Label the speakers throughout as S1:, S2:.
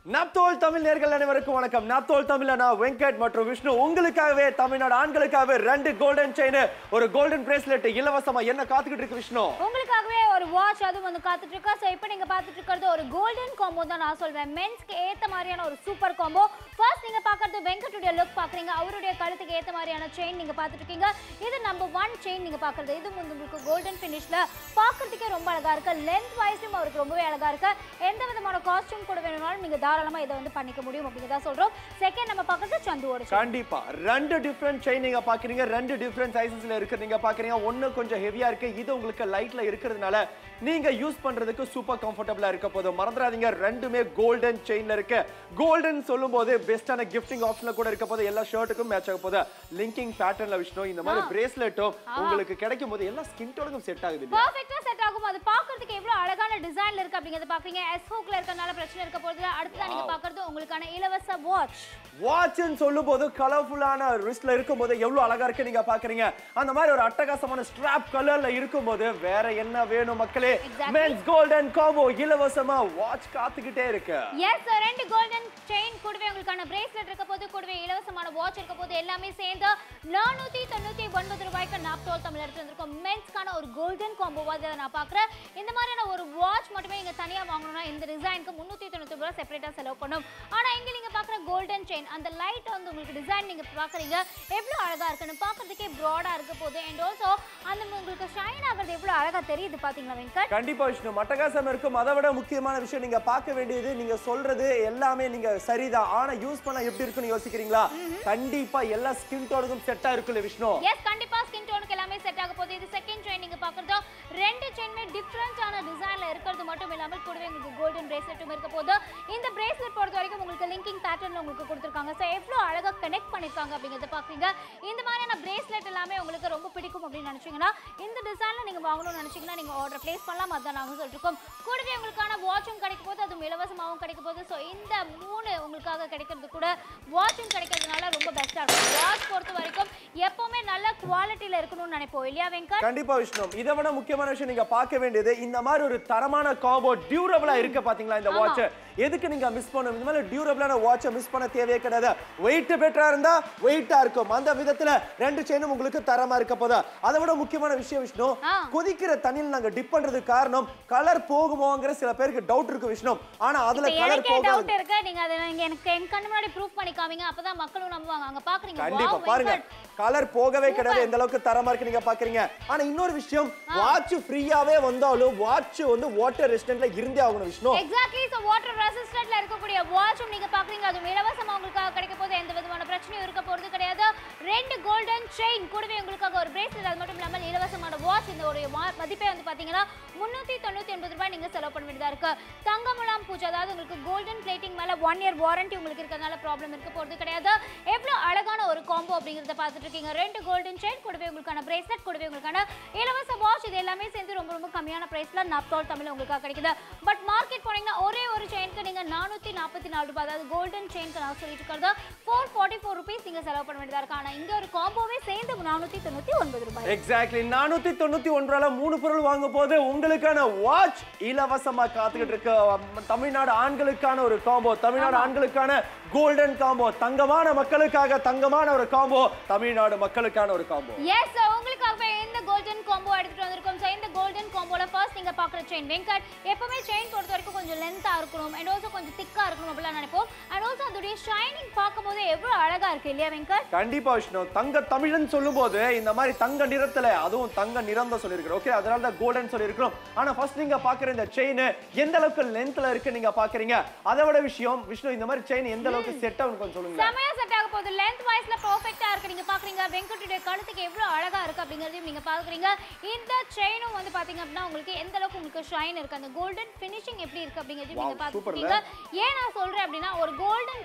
S1: நாப்தோல் தமிழ் நேர்கள் அனைவருக்கும் வணக்கம் நாப்தோல் தமிழ்ல நான் வெங்கட் மற்றும் விஷ்ணு உங்களுக்காகவே தமிழ்நாடு ஆண்களுக்காகவே ரெண்டு கோல்டன் செயின் ஒரு கோல்டன் பிரேஸ்லெட் இலவசமா என்ன காத்துக்கிட்டு இருக்கு விஷ்ணு
S2: உங்களுக்காகவே ஒரு வாட்ச் அதுவும் வந்து காத்துட்டு இருக்கா ஸோ இப்போ நீங்க பார்த்துட்டு இருக்கிறது ஒரு கோல்டன் காம்போ தான் நான் சொல்வேன் மென்ஸ்க்கு ஏத்த மாதிரியான ஒரு சூப்பர் காம்போ ஃபர்ஸ்ட் நீங்க பார்க்கறது வெங்கட்டுடைய லுக் பாக்குறீங்க அவருடைய கழுத்துக்கு ஏத்த மாதிரியான செயின் நீங்க பார்த்துட்டு இருக்கீங்க இது நம்பர் ஒன் செயின் நீங்க பார்க்கறது இது வந்து உங்களுக்கு கோல்டன் ஃபினிஷ்ல பார்க்கறதுக்கே ரொம்ப அழகா இருக்கு லென்த் வைஸ்லும் அவருக்கு ரொம்பவே அழகா இருக்கு எந்த விதமான காஸ்டியூம் கூட வேணும்னாலும் நீங்க தாராளமா இதை வந்து பண்ணிக்க முடியும் அப்படிங்கிறதா சொல்றோம் செகண்ட் நம்ம பார்க்கறது சந்துவோட chain.
S1: கண்டிப்பா ரெண்டு டிஃப்ரெண்ட் செயின் நீங்க பாக்குறீங்க ரெண்டு டிஃப்ரெண்ட் சைசஸ்ல இருக்கு நீங்க பாக்குறீங்க ஒண்ணு கொஞ்சம் ஹெவியா இருக்கு இது உங்களுக்கு லைட்ல இருக்கிறதுனால நீங்க யூஸ் பண்றதுக்கு சூப்பர் கம்ஃபர்டபுளா இருக்க போது மறந்துடாதீங்க ரெண்டுமே கோல்டன் செயின்ல இருக்கு கோல்டன் சொல்லும் போது பெஸ்டான கிஃப்டிங் ஆப்ஷன்ல கூட இருக்க போது எல்லா ஷர்ட்டுக்கும் மேட்ச் ஆக போகுது லிங்கிங் பேட்டர்ன்ல விஷ்ணு இந்த மாதிரி பிரேஸ்லெட்டும் உங்களுக்கு கிடைக்கும் போது எல்லா ஸ்கின் டோனுக்கும் செட் ஆகுது இல்லையா?
S2: பர்ஃபெக்ட்டா செட் ஆகும் அது பார்க்கிறதுக்கு எவ்வளவு அழகான டிசைன்ல இருக்கு அப்படிங்கறத பாக்குறீங்க எஸ் ஹூக்ல இருக்கறனால பிரச்சனை இருக்க போறது அடுத்ததா நீங்க பார்க்கறது உங்களுக்கான இலவச வாட்ச்
S1: வாட்ச்னு சொல்லும் போது கலர்ஃபுல்லான ரிஸ்ட்ல இருக்கும்போது எவ்வளவு அழகா இருக்கு நீங்க பாக்குறீங்க அந்த மாதிரி ஒரு அட்டகாசமான ஸ்ட்ராப் கலர்ல இருக்கும்போது வேற என்ன வேணும் மக்களே
S2: Exactly.
S1: மென்ஸ் கோல்டன் காம்போ இலவசமா வாட்ச் காத்துக்கிட்டே இருக்கு
S2: எஸ் ரெண்டு கோல்டன் செயின் கூடவே உங்களுக்கான பிரேஸ்லெட் இருக்க போது கூடவே இலவசமான வாட்ச் இருக்க போது எல்லாமே சேர்ந்து நானூத்தி தொண்ணூத்தி ஒன்பது ரூபாய்க்கு நாப்தோல் தமிழ் எடுத்து வந்திருக்கோம் மென்ஸ்க்கான ஒரு கோல்டன் காம்போவா இதை நான் பார்க்குறேன் இந்த மாதிரியான ஒரு வாட்ச் மட்டுமே நீங்க தனியா வாங்கணும்னா இந்த டிசைனுக்கு முந்நூற்றி தொண்ணூற்றி ரூபாய் செப்பரேட்டாக செலவு பண்ணும் ஆனா இங்க நீங்க பார்க்குற கோல்டன் செயின் அந்த லைட் வந்து உங்களுக்கு டிசைன் நீங்க பார்க்குறீங்க எவ்வளவு அழகா இருக்குன்னு பார்க்கறதுக்கே ப்ராடா இருக்க போகுது அண்ட் ஆல்சோ அந்த உங்களுக்கு ஷைன் ஆகிறது எவ்வளவு அழகா தெரியுது பாத்தீங்களா வெங்கட்
S1: கண்டிப்பா விஷ்ணு மட்டகாசம் இருக்கும் அதை விட முக்கியமான விஷயம் நீங்க பார்க்க வேண்டியது நீங்க சொல்றது எல்லாமே நீங்க சரிதான் ஆனா யூஸ் பண்ண எப்படி இருக்குன்னு யோசிக்கிறீங்களா கண்டிப்பா எல்லா ஸ்கின் டோனுக்கும் செட்டா இருக்குல்ல விஷ்ணு
S2: எஸ் கண்டிப்பா ஸ்கின் டோனுக்கு எல்லாமே செட் ஆக போகுது இது செகண்ட் செயின் நீங்க பாக்குறதோ ரெண்டு செயினுமே டிஃப்ரெண்டான டிசைன்ல இருக்கிறது மட்டும் இல்லாமல் கூடவே உங்களுக்கு கோல்டன் பிரேஸ்லெட்டும் இருக்க போது இந்த பிரேஸ்லெட் பொறுத்த வரைக்கும் உங்களுக்கு லிங்கிங் பேட்டர்ன்ல உங்களுக்கு கொடுத்துருக்காங்க ஸோ எவ்வளோ அழகா கனெக்ட் பண்ணிருக்காங்க அப்படிங்கறத பாக்குறீங்க இந்த மாதிரியான பிரேஸ்லெட் எல்லாமே உங்களுக்கு ரொம்ப பிடிக்கும் அப்படின்னு நினைச்சீங்கன்னா இந்த டிசைன்ல நீங்க வாங்கணும்னு நினைச்சீங்கன்னா நீங்க ஆர்டர் பிளேஸ் பண்ணலாம் அதான் நாங்க சொல்லிருக்கோம் கூடவே உங்களுக்கான வாட்சும் கிடைக்க போது அதுவும் இலவசமாகவும் கிடைக்க போகுது ஸோ இந்த மூணு உங்களுக்காக கிடைக்கிறது கூட வாட்சும் கிடைக்கிறதுனால ரொம்ப பெஸ்ட்டாக இருக்கும் வாட்ச் பொறுத்த வரைக்கும் எப்பவுமே நல்ல குவாலிட்டியில் இருக்கணும்னு நினைப்போம் இல்லையா வெங்கட்
S1: கண்டிப்பா விஷ்ணு இதை விட முக்கியமான விஷயம் நீங்க பார்க்க வேண்டியது இந்த மாதிரி ஒரு தரமான காம்போ டியூரபிளா இருக்க பாத்தீங்களா இந்த
S2: ஆமா.
S1: வாட்ச் எதுக்கு நீங்க மிஸ் பண்ணணும் இந்த மாதிரி டியூரபிளான வாட்சை மிஸ் பண்ண தேவையே கிடையாது வெயிட் பெட்டரா இருந்தா வெயிட்டா இருக்கும் அந்த விதத்துல ரெண்டு செயினும் உங்களுக்கு தரமா இருக்க போதா அதை விட முக்கியமான விஷயம் விஷ்ணு
S2: ஆ.
S1: கொதிக்கிற தண்ணியில் நாங்க டிப் பண்றதுக்கு காரணம் கலர் போகுமோங்கிற சில பேருக்கு டவுட் இருக்கு விஷ்ணு ஆனா அதுல
S2: இப்ப
S1: கலர்
S2: எனக்கே
S1: போகாது
S2: டவுட் இருக்கு நீங்க அதை நீங்க எனக்கு என் கண்ணு முன்னாடி ப்ரூஃப் பண்ணி காமிங்க அப்பதான் மக்களும் நம்புவாங்க அங்க பாக்குறீங்க
S1: கண்டிப்பா
S2: wow,
S1: பாருங்க
S2: வெங்கட்.
S1: கலர் போகவே கிடையாது எந்த அளவுக்கு தரமா இருக்கு நீங்க பாக்குறீங்க ஆனா இன்னொரு விஷயம் வாட்ச் ஃப்ரீயாவே வந்தாலும் வாட்ச் வந்து வாட்டர் ரெசிஸ்டன்ட்ல இருந்தே ஆகணும் விஷ்ணு
S2: எக்ஸாக்ட்லி ஸோ வாட்டர் ரெசிஸ்டன்ட்ல இருக்கக்கூடிய வாட்சும் நீங்க பாக்குறீங்க அதுவும் இலவசமா உங்களுக்காக கிடைக்க போது எந்த விதமான பிரச்சனையும் இருக்க போறது கிடையாது ரெண்டு கோல்டன் செயின் கூடவே உங்களுக்காக ஒரு பிரேஸ்லெட் அது மட்டும் இல்லாமல் இலவசமான வாட்ச் இந்த ஒரு வா- மதிப்பே வந்து பாத்தீங்கன்னா முன்னூத்தி தொண்ணூத்தி ஒன்பது ரூபாய் நீங்க செலவு பண்ண வேண்டியதா இருக்கு தங்கமுலாம் பூஜை அதாவது உங்களுக்கு கோல்டன் பிளேட்டிங் மேல ஒன் இயர் வாரண்டி உங்களுக்கு இருக்கிறதுனால ப்ராப்ளம் இருக்க போறது கிடையாது எவ்வளவு அழகான ஒரு காம்போ அப்படிங்கறத பார்த்துட்டு இருக்கீங்க ரெண்டு கோல்டன் செயின் கூடவே உங்களுக்கான பிரேஸ்லெட் கூடவே உங்களுக்கான இலவச வாட்ச் இது எல்லாமே சேர்ந்து ரொம்ப ரொம்ப கம்மியான பிரைஸ்ல நாப்தால் தமிழ் உங்களுக்காக கிடைக்குது பட் மார்க்கெட் போனீங்கன்னா ஒரே ஒரு செயினுக்கு நீங்க நானூத்தி நாற்பத்தி நாலு ரூபாய் அதாவது கோல்டன் செயினுக்கு நான் சொல்லிட்டு இருக்கிறது ஃபோர் ஃபார்ட்டி ஃபோர் ருபீஸ் நீங்க செலவு பண்ண வேண்டியதா இருக்கு ஆனா இங்க ஒரு காம்போவே சேர்ந்து நானூத்தி தொண்ணூத்தி ஒன்பது ரூபாய்
S1: எக்ஸாக்ட்லி நானூத்தி தொண்ணூத்தி ஒன்றால மூணு பொருள் வாங்க போது உங்களுக்கான வாட்ச் இலவசமா காத்துக்கிட்டு இருக்கு அம், தமிழ்நாடு ஆண்களுக்கான ஒரு காம்போ தமிழ்நாடு ஆண்களுக்கான கோல்டன் காம்போ தங்கமான மக்களுக்காக தங்கமான ஒரு காம்போ தமிழ்நாடு மக்களுக்கான ஒரு காம்போ
S2: எஸ் உங்களுக்காகவே இந்த கோல்டன் காம்போ எடுத்துட்டு வந்திருக்கோம் ஸோ இந்த கோல்டன் காம்போல ஃபர்ஸ்ட் நீங்க பாக்குற செயின் வெங்கட் எப்பவுமே செயின் பொறுத்த வரைக்கும் கொஞ்சம் லென்த்தா இருக்கணும் அண்ட் ஆல்சோ கொஞ்சம் திக்கா இருக்கணும் அப்படிலாம் நினைப்போம் அண்ட் ஆல்சோ அதோடைய ஷைனிங் பார்க்கும்போது எவ்வளவு அழகா இருக்கு இல்லையா வெங்கட்
S1: கண்டிப்பா விஷ்ணு தங்க தமிழன் சொல்லும் போது இந்த மாதிரி தங்க நிறத்துல அதுவும் தங்க நிறம் தான் சொல்லியிருக்கிறோம் ஓகே அதனால தான் கோல்டன் சொல்லியிருக்கிறோம் ஆனா ஃபர்ஸ்ட் நீங்க பாக்குற இந்த செயின் எந்த அளவுக்கு லென்த்ல இருக்கு நீங்க பாக்குறீங்க அதை விட விஷயம் விஷ்ணு இந்த மாதிரி செயின் எந்த அளவுக்கு செட் ஆகும் கொஞ்சம் சொல்லுங்க
S2: செமையா செட் ஆக போகுது லென்த் வைஸ்ல பெர்ஃபெக்ட்டா இருக்கு நீங்க பாக்குறீங்க வெங்கட்டுடைய கழுத்துக்கு எவ்வளவு அழகா இருக்கு அப்படிங்கறதையும் நீங்க பாக்குறீங்க இந்த செயினும் வந்து பாத்தீங்க அப்படின்னா உங்களுக்கு எந்த அளவுக்கு உங்களுக்கு ஷைன் இருக்கு அந்த கோல்டன் ஃபினிஷிங் எப்படி இருக்கு அப்படிங்கறதையும்
S1: Wow,
S2: நீங்க
S1: super
S2: பாத்துருக்கீங்க ஏன் நான் சொல்றேன் அப்படின்னா ஒரு கோல்டன்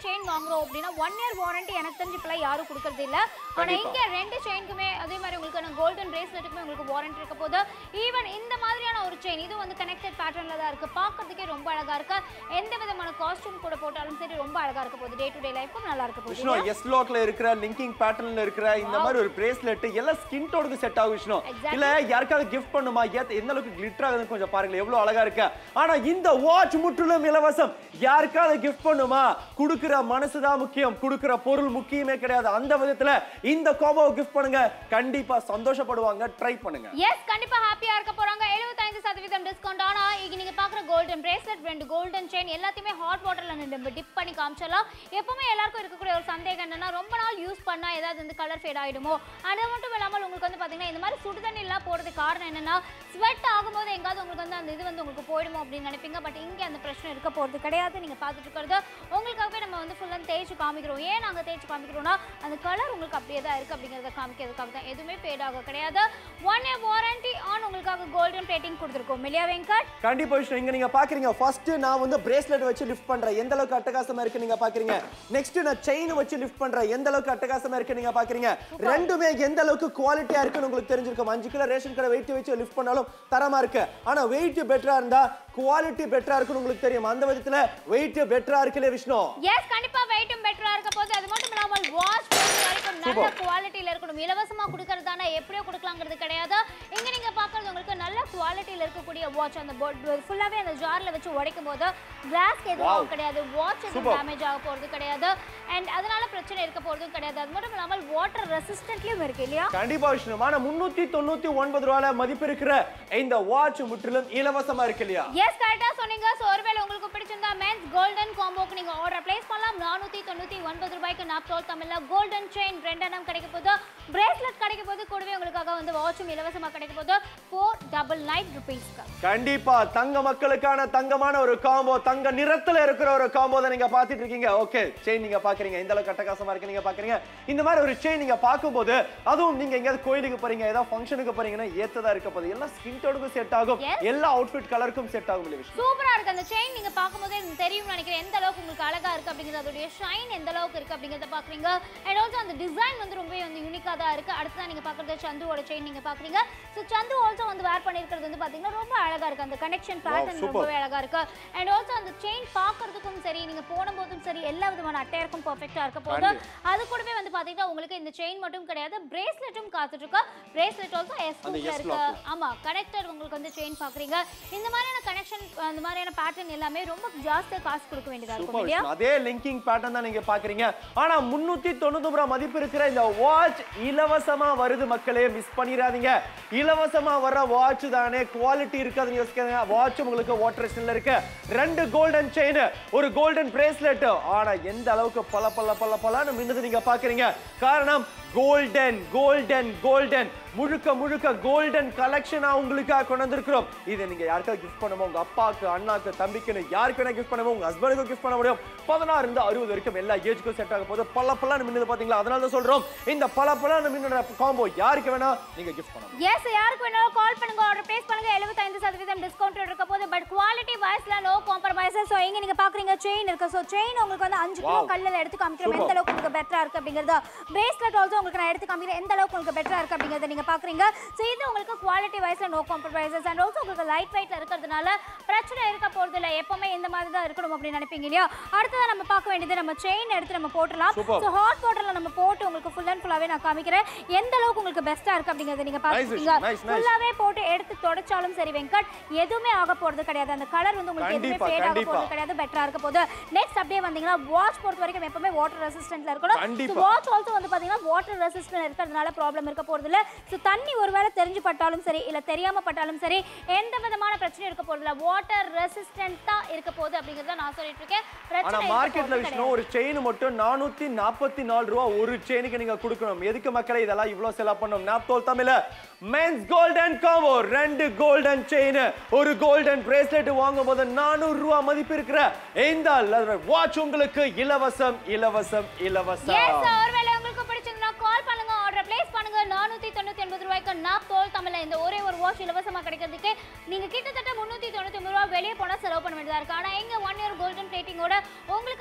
S2: செயின் வாங்குறோம் அப்படின்னா ஒன் இயர் வாரண்டி எனக்கு தெரிஞ்சு இப்பெல்லாம் யாரும் கொடுக்கறது இல்ல ஆனா
S1: கண்டிப்பா.
S2: இங்க ரெண்டு செயினுக்குமே அதே மாதிரி உங்களுக்கு கோல்டன் பிரேஸ்லெட்டுக்குமே உங்களுக்கு வாரண்டி இருக்க போது ஈவன் இந்த மாதிரியான ஒரு செயின் இது வந்து கனெக்டட் பேட்டர்ன்ல தான் இருக்கு பார்க்கிறதுக்கே ரொம்ப அழகா இருக்கு எந்த விதமான காஸ்டியூம் கூட போட்டாலும் சரி ரொம்ப அழகா இருக்க போகுது டே டு டே லைஃப்க்கும் நல்லா இருக்க போகுது
S1: விஷ்ணு எஸ் லாக்ல இருக்கிற லிங்கிங் பேட்டர்ன்ல இருக்கிற இந்த மாதிரி ஒரு பிரேஸ்லெட் எல்லாம் ஸ்கின் டோனுக்கு செட் ஆகும் விஷ்ணு
S2: Exactly.
S1: இல்ல யாருக்காவது கிஃப்ட் பண்ணுமா ஏத்த எந்த அளவுக்கு கிளிட்டர் ஆகுதுன்னு கொஞ்சம் பாருங்களேன் எவ்வளவு அழகா இருக்கு ஆனா இந்த வாட்ச் முற்றிலும் இலவசம் யாருக்காவது கிஃப்ட் பண்ணுமா குடுக்கிற மனசுதான் முக்கியம் குடுக்கிற பொருள் முக்கியமே கிடையாது அந்த விதத்துல இந்த கோபாவை கிஃப்ட் பண்ணுங்க கண்டிப்பா சந்தோஷப்படுவாங்க ட்ரை பண்ணுங்க
S2: எஸ் கண்டிப்பா ஹாப்பியா இருக்க போறாங்க 75% சதவீதம் டிஸ்கவுண்ட் ஆனா இங்க நீங்க பாக்குற கோல்டன் பிரேஸ்லெட் ரெண்டு கோல்டன் செயின் எல்லாத்தையுமே ஹாட் வாட்டர்ல நம்ம டிப் பண்ணி காமிச்சலாம் எப்பவுமே எல்லாருக்கும் இருக்கக்கூடிய ஒரு சந்தேகம் என்னன்னா ரொம்ப நாள் யூஸ் பண்ணா ஏதாவது வந்து கலர் ஃபேட் ஆயிடுமோ அது மட்டும் இல்லாமல் உங்களுக்கு வந்து பாத்தீங்கன்னா இந்த மாதிரி சுடு தண்ணி எல்லாம் போடுறதுக்கு காரணம் என்னன்னா ஸ்வெட் ஆகும்போது எங்காவது உங்களுக்கு வந்து அந்த இது வந்து உங்களுக்கு போயிடுமோ அப்படின்னு நினைப்பீங்க பட் இங்க அந்த பிரச்சனை இருக்க போறது கிடையாது நீங்க பார்த்துட்டு இருக்கிறது உங்களுக்காகவே நம்ம வந்து ஃபுல்லா தேய்ச்சி காமிக்கிறோம் ஏன் நாங்க தேய்ச்சி காமிக்கிறோம்னா அந்த கலர் உங்களுக்கு அப்படியே தான் இருக்கு அப்படிங்கறத காமிக்கிறதுக்காக தான் எதுவுமே ஃபேட் ஆக கிடையாது ஒன் இயர் வாரண்டி ஆன் உங்களுக்காக கோல்டன் பிளேட்டிங் கொடுத்துருக்கோம் இல்லையா வெங்கட்
S1: கண்டிப்பா விஷயம் இங்க நீங்க பாக்குறீங்க ஃபர்ஸ்ட் நான் வந்து பிரேஸ்லெட் வச்சு லிஃப்ட் பண்றேன் எந்த அளவுக்கு அட்டகாசமா இருக்கு நீங்க பாக்குறீங்க நெக்ஸ்ட் நான் செயின் வச்சு லிஃப்ட் பண்றேன் எந்த அளவுக்கு அட்டகாசமா இருக்கு நீங்க பாக்குறீங்க ரெண்டுமே எந்த அளவுக்கு குவாலிட்டியா இருக்குன்னு உங்களுக்கு தெரிஞ்சிருக்கும் அஞ்சு கிலோ ரேஷன் கடை வெயிட் வச்சு லிஃப்ட் பண்ணாலும் தரமா இருக்கு ஆனா வெயிட் பெட்டரா இருந்தா குவாலிட்டி பெட்டரா இருக்குன்னு உங்களுக்கு தெரியும் அந்த விதத்துல வெயிட் பெட்டரா இருக்குல்ல விஷ்ணு
S2: எஸ் கண்டிப்பா வெயிட்டும் பெட்டரா இருக்க போது அது மட்டும் இல்லாமல் வாஷ் பொறுத்த வரைக்கும் நல்ல
S1: Super.
S2: குவாலிட்டியில இருக்கணும் இலவசமா கொடுக்கறதானா எப்படியோ கொடுக்கலாங்கிறது கிடையாது இங்க நீங்க பாக்குறது உங்களுக்கு நல்ல குவாலிட்டியில இருக்கக்கூடிய வாட்ச் அந்த ஃபுல்லாவே அந்த ஜார்ல வச்சு உடைக்கும் போது கிளாஸ்
S1: Wow.
S2: எதுவும் கிடையாது வாட்ச் எதுவும்
S1: Super.
S2: டேமேஜ் ஆக போறது கிடையாது அண்ட் அதனால பிரச்சனை இருக்க போறதும் கிடையாது அது மட்டும் இல்லாமல் வாட்டர் ரெசிஸ்டன்ட்லயும் இருக்கு இல்லையா
S1: கண்டிப்பா விஷ்ணு ஆனா முன்னூத்தி தொண்ணூத்தி ஒன்பது ரூபாயில மதிப்பு இருக்கிற இந்த வாட்ச் முற்றிலும் இலவசமா இருக்கு இல்லையா
S2: எஸ் கரெக்டா சொன்னீங்க ஸோ ஒருவேளை உங்களுக்கு பிடிச்சிருந்தா மென்ஸ் கோல்டன் காம்போக்கு நீங்க ஆர்டர் பிளேஸ் பண்ணலாம் நானூத்தி தொண்ணூத்தி ஒன்பது ரூபாய்க்கு நாப்தோல் தமிழ்ல கோல்டன் செயின் ரெண்டெண்ணம் கிடைக்க போது பிரேஸ்லெட் கிடைக்க போது கூடவே உங்களுக்காக வந்து வாட்சும் இலவசமா கிடைக்க போது ஃபோர் டபுள் நைன் ருபீஸ்க்கு
S1: கண்டிப்பா தங்க மக்களுக்கான தங்கமான ஒரு காம்போ தங்க நிறத்துல இருக்கிற ஒரு காம்போ தான் நீங்க பாத்துட்டு இருக்கீங்க ஓகே செயின் நீங்க பாக்குறீங்க இந்த அளவுக்கு அட்டகாசமா இருக்கு நீங்க பாக்குறீங்க இந்த மாதிரி ஒரு செயின் நீங்க பார்க்கும்போது அதுவும் நீங்க எங்கேயாவது கோயிலுக்கு போறீங்க ஏதாவது ஃபங்க்ஷனுக்கு போறீங்கன்னா ஏத்ததா இருக்க போது எல்லாம் ஸ்கின் டோனுக்கும் செட் ஆகும்
S2: Yes.
S1: எல்லா அவுட்ஃபிட் கலருக்கும் செட் ஆகும் இல்ல விஷயம்
S2: சூப்பரா இருக்கு அந்த செயின் நீங்க பார்க்கும்போதே எனக்கு தெரியும் நினைக்கிறேன் எந்த அளவுக்கு உங்களுக்கு அழகா இருக்கு அப்படிங்கிறது அதோடைய ஷைன் எந்த அளவுக்கு இருக்கு அப்படிங்கறத பாக்குறீங்க அண்ட் ஆல்சோ அந்த டிசைன் வந்து ரொம்பவே வந்து யூனிக்கா தான் இருக்கு அடுத்ததான் நீங்க பாக்குறது சந்துவோட செயின் நீங்க பாக்குறீங்க ஸோ சந்து ஆல்சோ வந்து வேர் பண்ணிருக்கிறது வந்து பாத்தீங்கன்னா ரொம்ப அழகா இருக்கு அந்த கனெக்ஷன் பேட்டர்ன்
S1: super.
S2: ரொம்பவே அழகா இருக்கு அண்ட் ஆல்சோ அந்த செயின் பார்க்கறதுக்கும் சரி நீங்க போடும்போதும் சரி எல்லா விதமான அட்டையருக்கும் பர்ஃபெக்டா இருக்க போது
S1: கண்டிப்பா.
S2: அது கூடவே வந்து பாத்தீங்கன்னா உங்களுக்கு இந்த செயின் மட்டும் கிடையாது பிரேஸ்லெட்டும் காத்துட்டு இருக்கு பிரேஸ்லெட் ஆல்சோ எஸ்
S1: அந்த S
S2: இருக்கு
S1: lock.
S2: ஆமா கனெக்டர் உங்களுக்கு வந்து செயின் பாக்குறீங்க இந்த மாதிரியான கனெக்ஷன் அந்த மாதிரியான பேட்டர்ன் எல்லாமே ரொம்ப ஜாஸ்தியா காசு கொடுக்க வேண்டியதா இருக்கும்
S1: சூப்பர்
S2: இல்லையா
S1: விஷயம். அதே லிங்கிங் பேட்டர்ன் தான் நீங்க பாக்குறீங்க ஆனா முன்னூத்தி தொண்ணூத்தி ரூபாய் மதிப்பு இருக்கிற இந்த வாட்ச் இலவசமா வருது மக்களே மிஸ் பண்ணிடாதீங்க இலவசமா வர வாட்ச் தானே குவாலிட்டி இருக்காதுன்னு யோசிக்காதீங்க வாட்ச் உங்களுக்கு வாட்டர் ஸ்டில் இருக்கு ரெண்டு கோல்டன் செயின் ஒரு கோல்டன் பிரேஸ்லெட் ஆனா எந்த அளவுக்கு பல பல பல பலன்னு மின்னது நீங்க பாக்குறீங்க காரணம் கோல்டன் கோல்டன் கோல்டன் முழுக்க முழுக்க கோல்டன் கலெக்ஷனா உங்களுக்காக கொண்டு வந்திருக்கிறோம் இதை நீங்க யாருக்காவது கிஃப்ட் பண்ணுமோ உங்க அப்பாக்கு அண்ணாக்கு தம்பிக்குன்னு யாருக்கு வேணா கிஃப்ட் பண்ணுமோ உங்க ஹஸ்பண்டுக்கும் கிஃப்ட் பண்ண முடியும் பதினாறு இருந்து அறுபது வரைக்கும் எல்லா ஏஜுக்கும் செட் ஆக போது பல பலன்னு மின்னது பாத்தீங்களா அதனால தான் சொல்றோம் இந்த பல பலன்னு மின்ன காம்போ யாருக்கு வேணா நீங்க கிஃப்ட் பண்ணலாம்
S2: எஸ் யாருக்கு வேணாலும் கால் பண்ணுங்க ஆர்டர் பிளேஸ் பண்ணுங்க 75% சதவீதம் டிஸ்கவுண்ட் இருக்க போது பட் குவாலிட்டி வைஸ்ல நோ காம்ப்ரமைசஸ் ஸோ இங்க நீங்க பாக்குறீங்க செயின் இருக்கு ஸோ செயின் உங்களுக்கு வந்து அஞ்சு கிலோ
S1: Wow.
S2: கல்லில் எடுத்து காமிக்கிறோம்
S1: Super.
S2: எந்த அளவுக்கு உங்களுக்கு பெட்டரா இருக்கு அப்படிங்கறது பிரேஸ்லெட் ஆல்சோ உங்களுக்கு நான் எடுத்து காமிக்கிறேன் எந்த அளவுக்கு உங்களுக்கு பெட்டரா இருக்கு அப்படிங்கறத நீங்க பாக்குறீங்க ஸோ இது உங்களுக்கு குவாலிட்டி வைஸ்ல நோ காம்ப்ரமைசஸ் அண்ட் ஆல்சோ உங்களுக்கு லைட் வெயிட்ல இருக்கிறதுனால பிரச்சனை இருக்க போறது இல்ல எப்பவுமே இந்த மாதிரி தான் இருக்கணும் அப்படின்னு நினைப்பீங்க இல்லையா அடுத்ததா நம்ம பார்க்க வேண்டியது நம்ம செயின் எடுத்து நம்ம போட்டுடலாம்
S1: Super.
S2: ஸோ ஹாட் வாட்டர்ல நம்ம போட்டு உங்களுக்கு ஃபுல் அண்ட் ஃபுல்லாவே நான் காமிக்கிறேன் எந்த அளவுக்கு உங்களுக்கு பெஸ்டா இருக்கு அப்படிங்கறத நீங்க பாத்துக்கீங்க
S1: nice, nice.
S2: ஃபுல்லாவே போட்டு எடுத்து தொடச்சாலும் சரி வெங்கட் எதுவுமே ஆக போறது கிடையாது அந்த கலர் வந்து உங்களுக்கு எதுவுமே
S1: கண்டிப்பா,
S2: ஃபேட் ஆக
S1: கண்டிப்பா.
S2: போறது கிடையாது பெட்டரா இருக்க போது நெக்ஸ்ட் அப்படியே வந்தீங்கன்னா வாட்ச் பொறுத்த வரைக்கும் எப்பவுமே வாட்டர் ரெசிஸ்டன்ட்ல இருக்கணும்
S1: கண்டிப்பா.
S2: வாட்ச் ஆல்சோ வந்து பாத்தீங்கன்னா வாட்டர் ரெசிஸ்டன்ட் இருக்கிறதுனால ப்ராப்ளம் இருக்க போறது இல்ல ஸோ தண்ணி ஒருவேளை தெரிஞ்சு பட்டாலும் சரி இல்ல தெரியாம பட்டாலும் சரி எந்த விதமான பிரச்சனையும் இருக்க போறது இல்ல வாட்டர் ரெசிஸ்டன்ட்டா இருக்க போகுது அப்படிங்கறத நான் சொல்லிட்டு இருக்கேன்
S1: ஆனா
S2: பிரச்சனை இருக்க
S1: மார்க்கெட்ல
S2: போறது
S1: விஷ்ணு ஒரு செயின் மட்டும் நானூத்தி நாற்பத்தி நாலு ரூபா ஒரு செயினுக்கு நீங்க கொடுக்கணும் எதுக்கு மக்களே இதெல்லாம் இவ்வளவு செலவு பண்ணணும் நாப்தோல் தமிழ மென்ஸ் கோல்டன் காம்போ ரெண்டு கோல்டன் செயின் ஒரு கோல்டன் பிரேஸ்லெட் வாங்கும் போது நானூறு ரூபா மதிப்பு இருக்கிற இந்த வாட்ச் உங்களுக்கு இலவசம் இலவசம்
S2: எஸ்
S1: இலவசம்
S2: ஒருவேளை உங்களுக்கு பிடிச்சிருந்தா கால் பண்ணுங்க ஆர்டர் பிளேஸ் பண்ணுங்க நானூத்தி தொண்ணூத்தி ஒன்பது ரூபாய்க்கு நாப் தோல் தமிழ்ல இந்த ஒரே ஒரு வாஷ் இலவசமா கிடைக்கிறதுக்கு நீங்க கிட்டத்தட்ட முன்னூத்தி தொண்ணூத்தி ஒன்பது ரூபாய் வெளியே போனா செலவு பண்ண வேண்டியதா இருக்கு ஆனா எங்க ஒன் இயர் கோல்டன் பிளேட்டிங்கோட உங்களுக்காக வந்து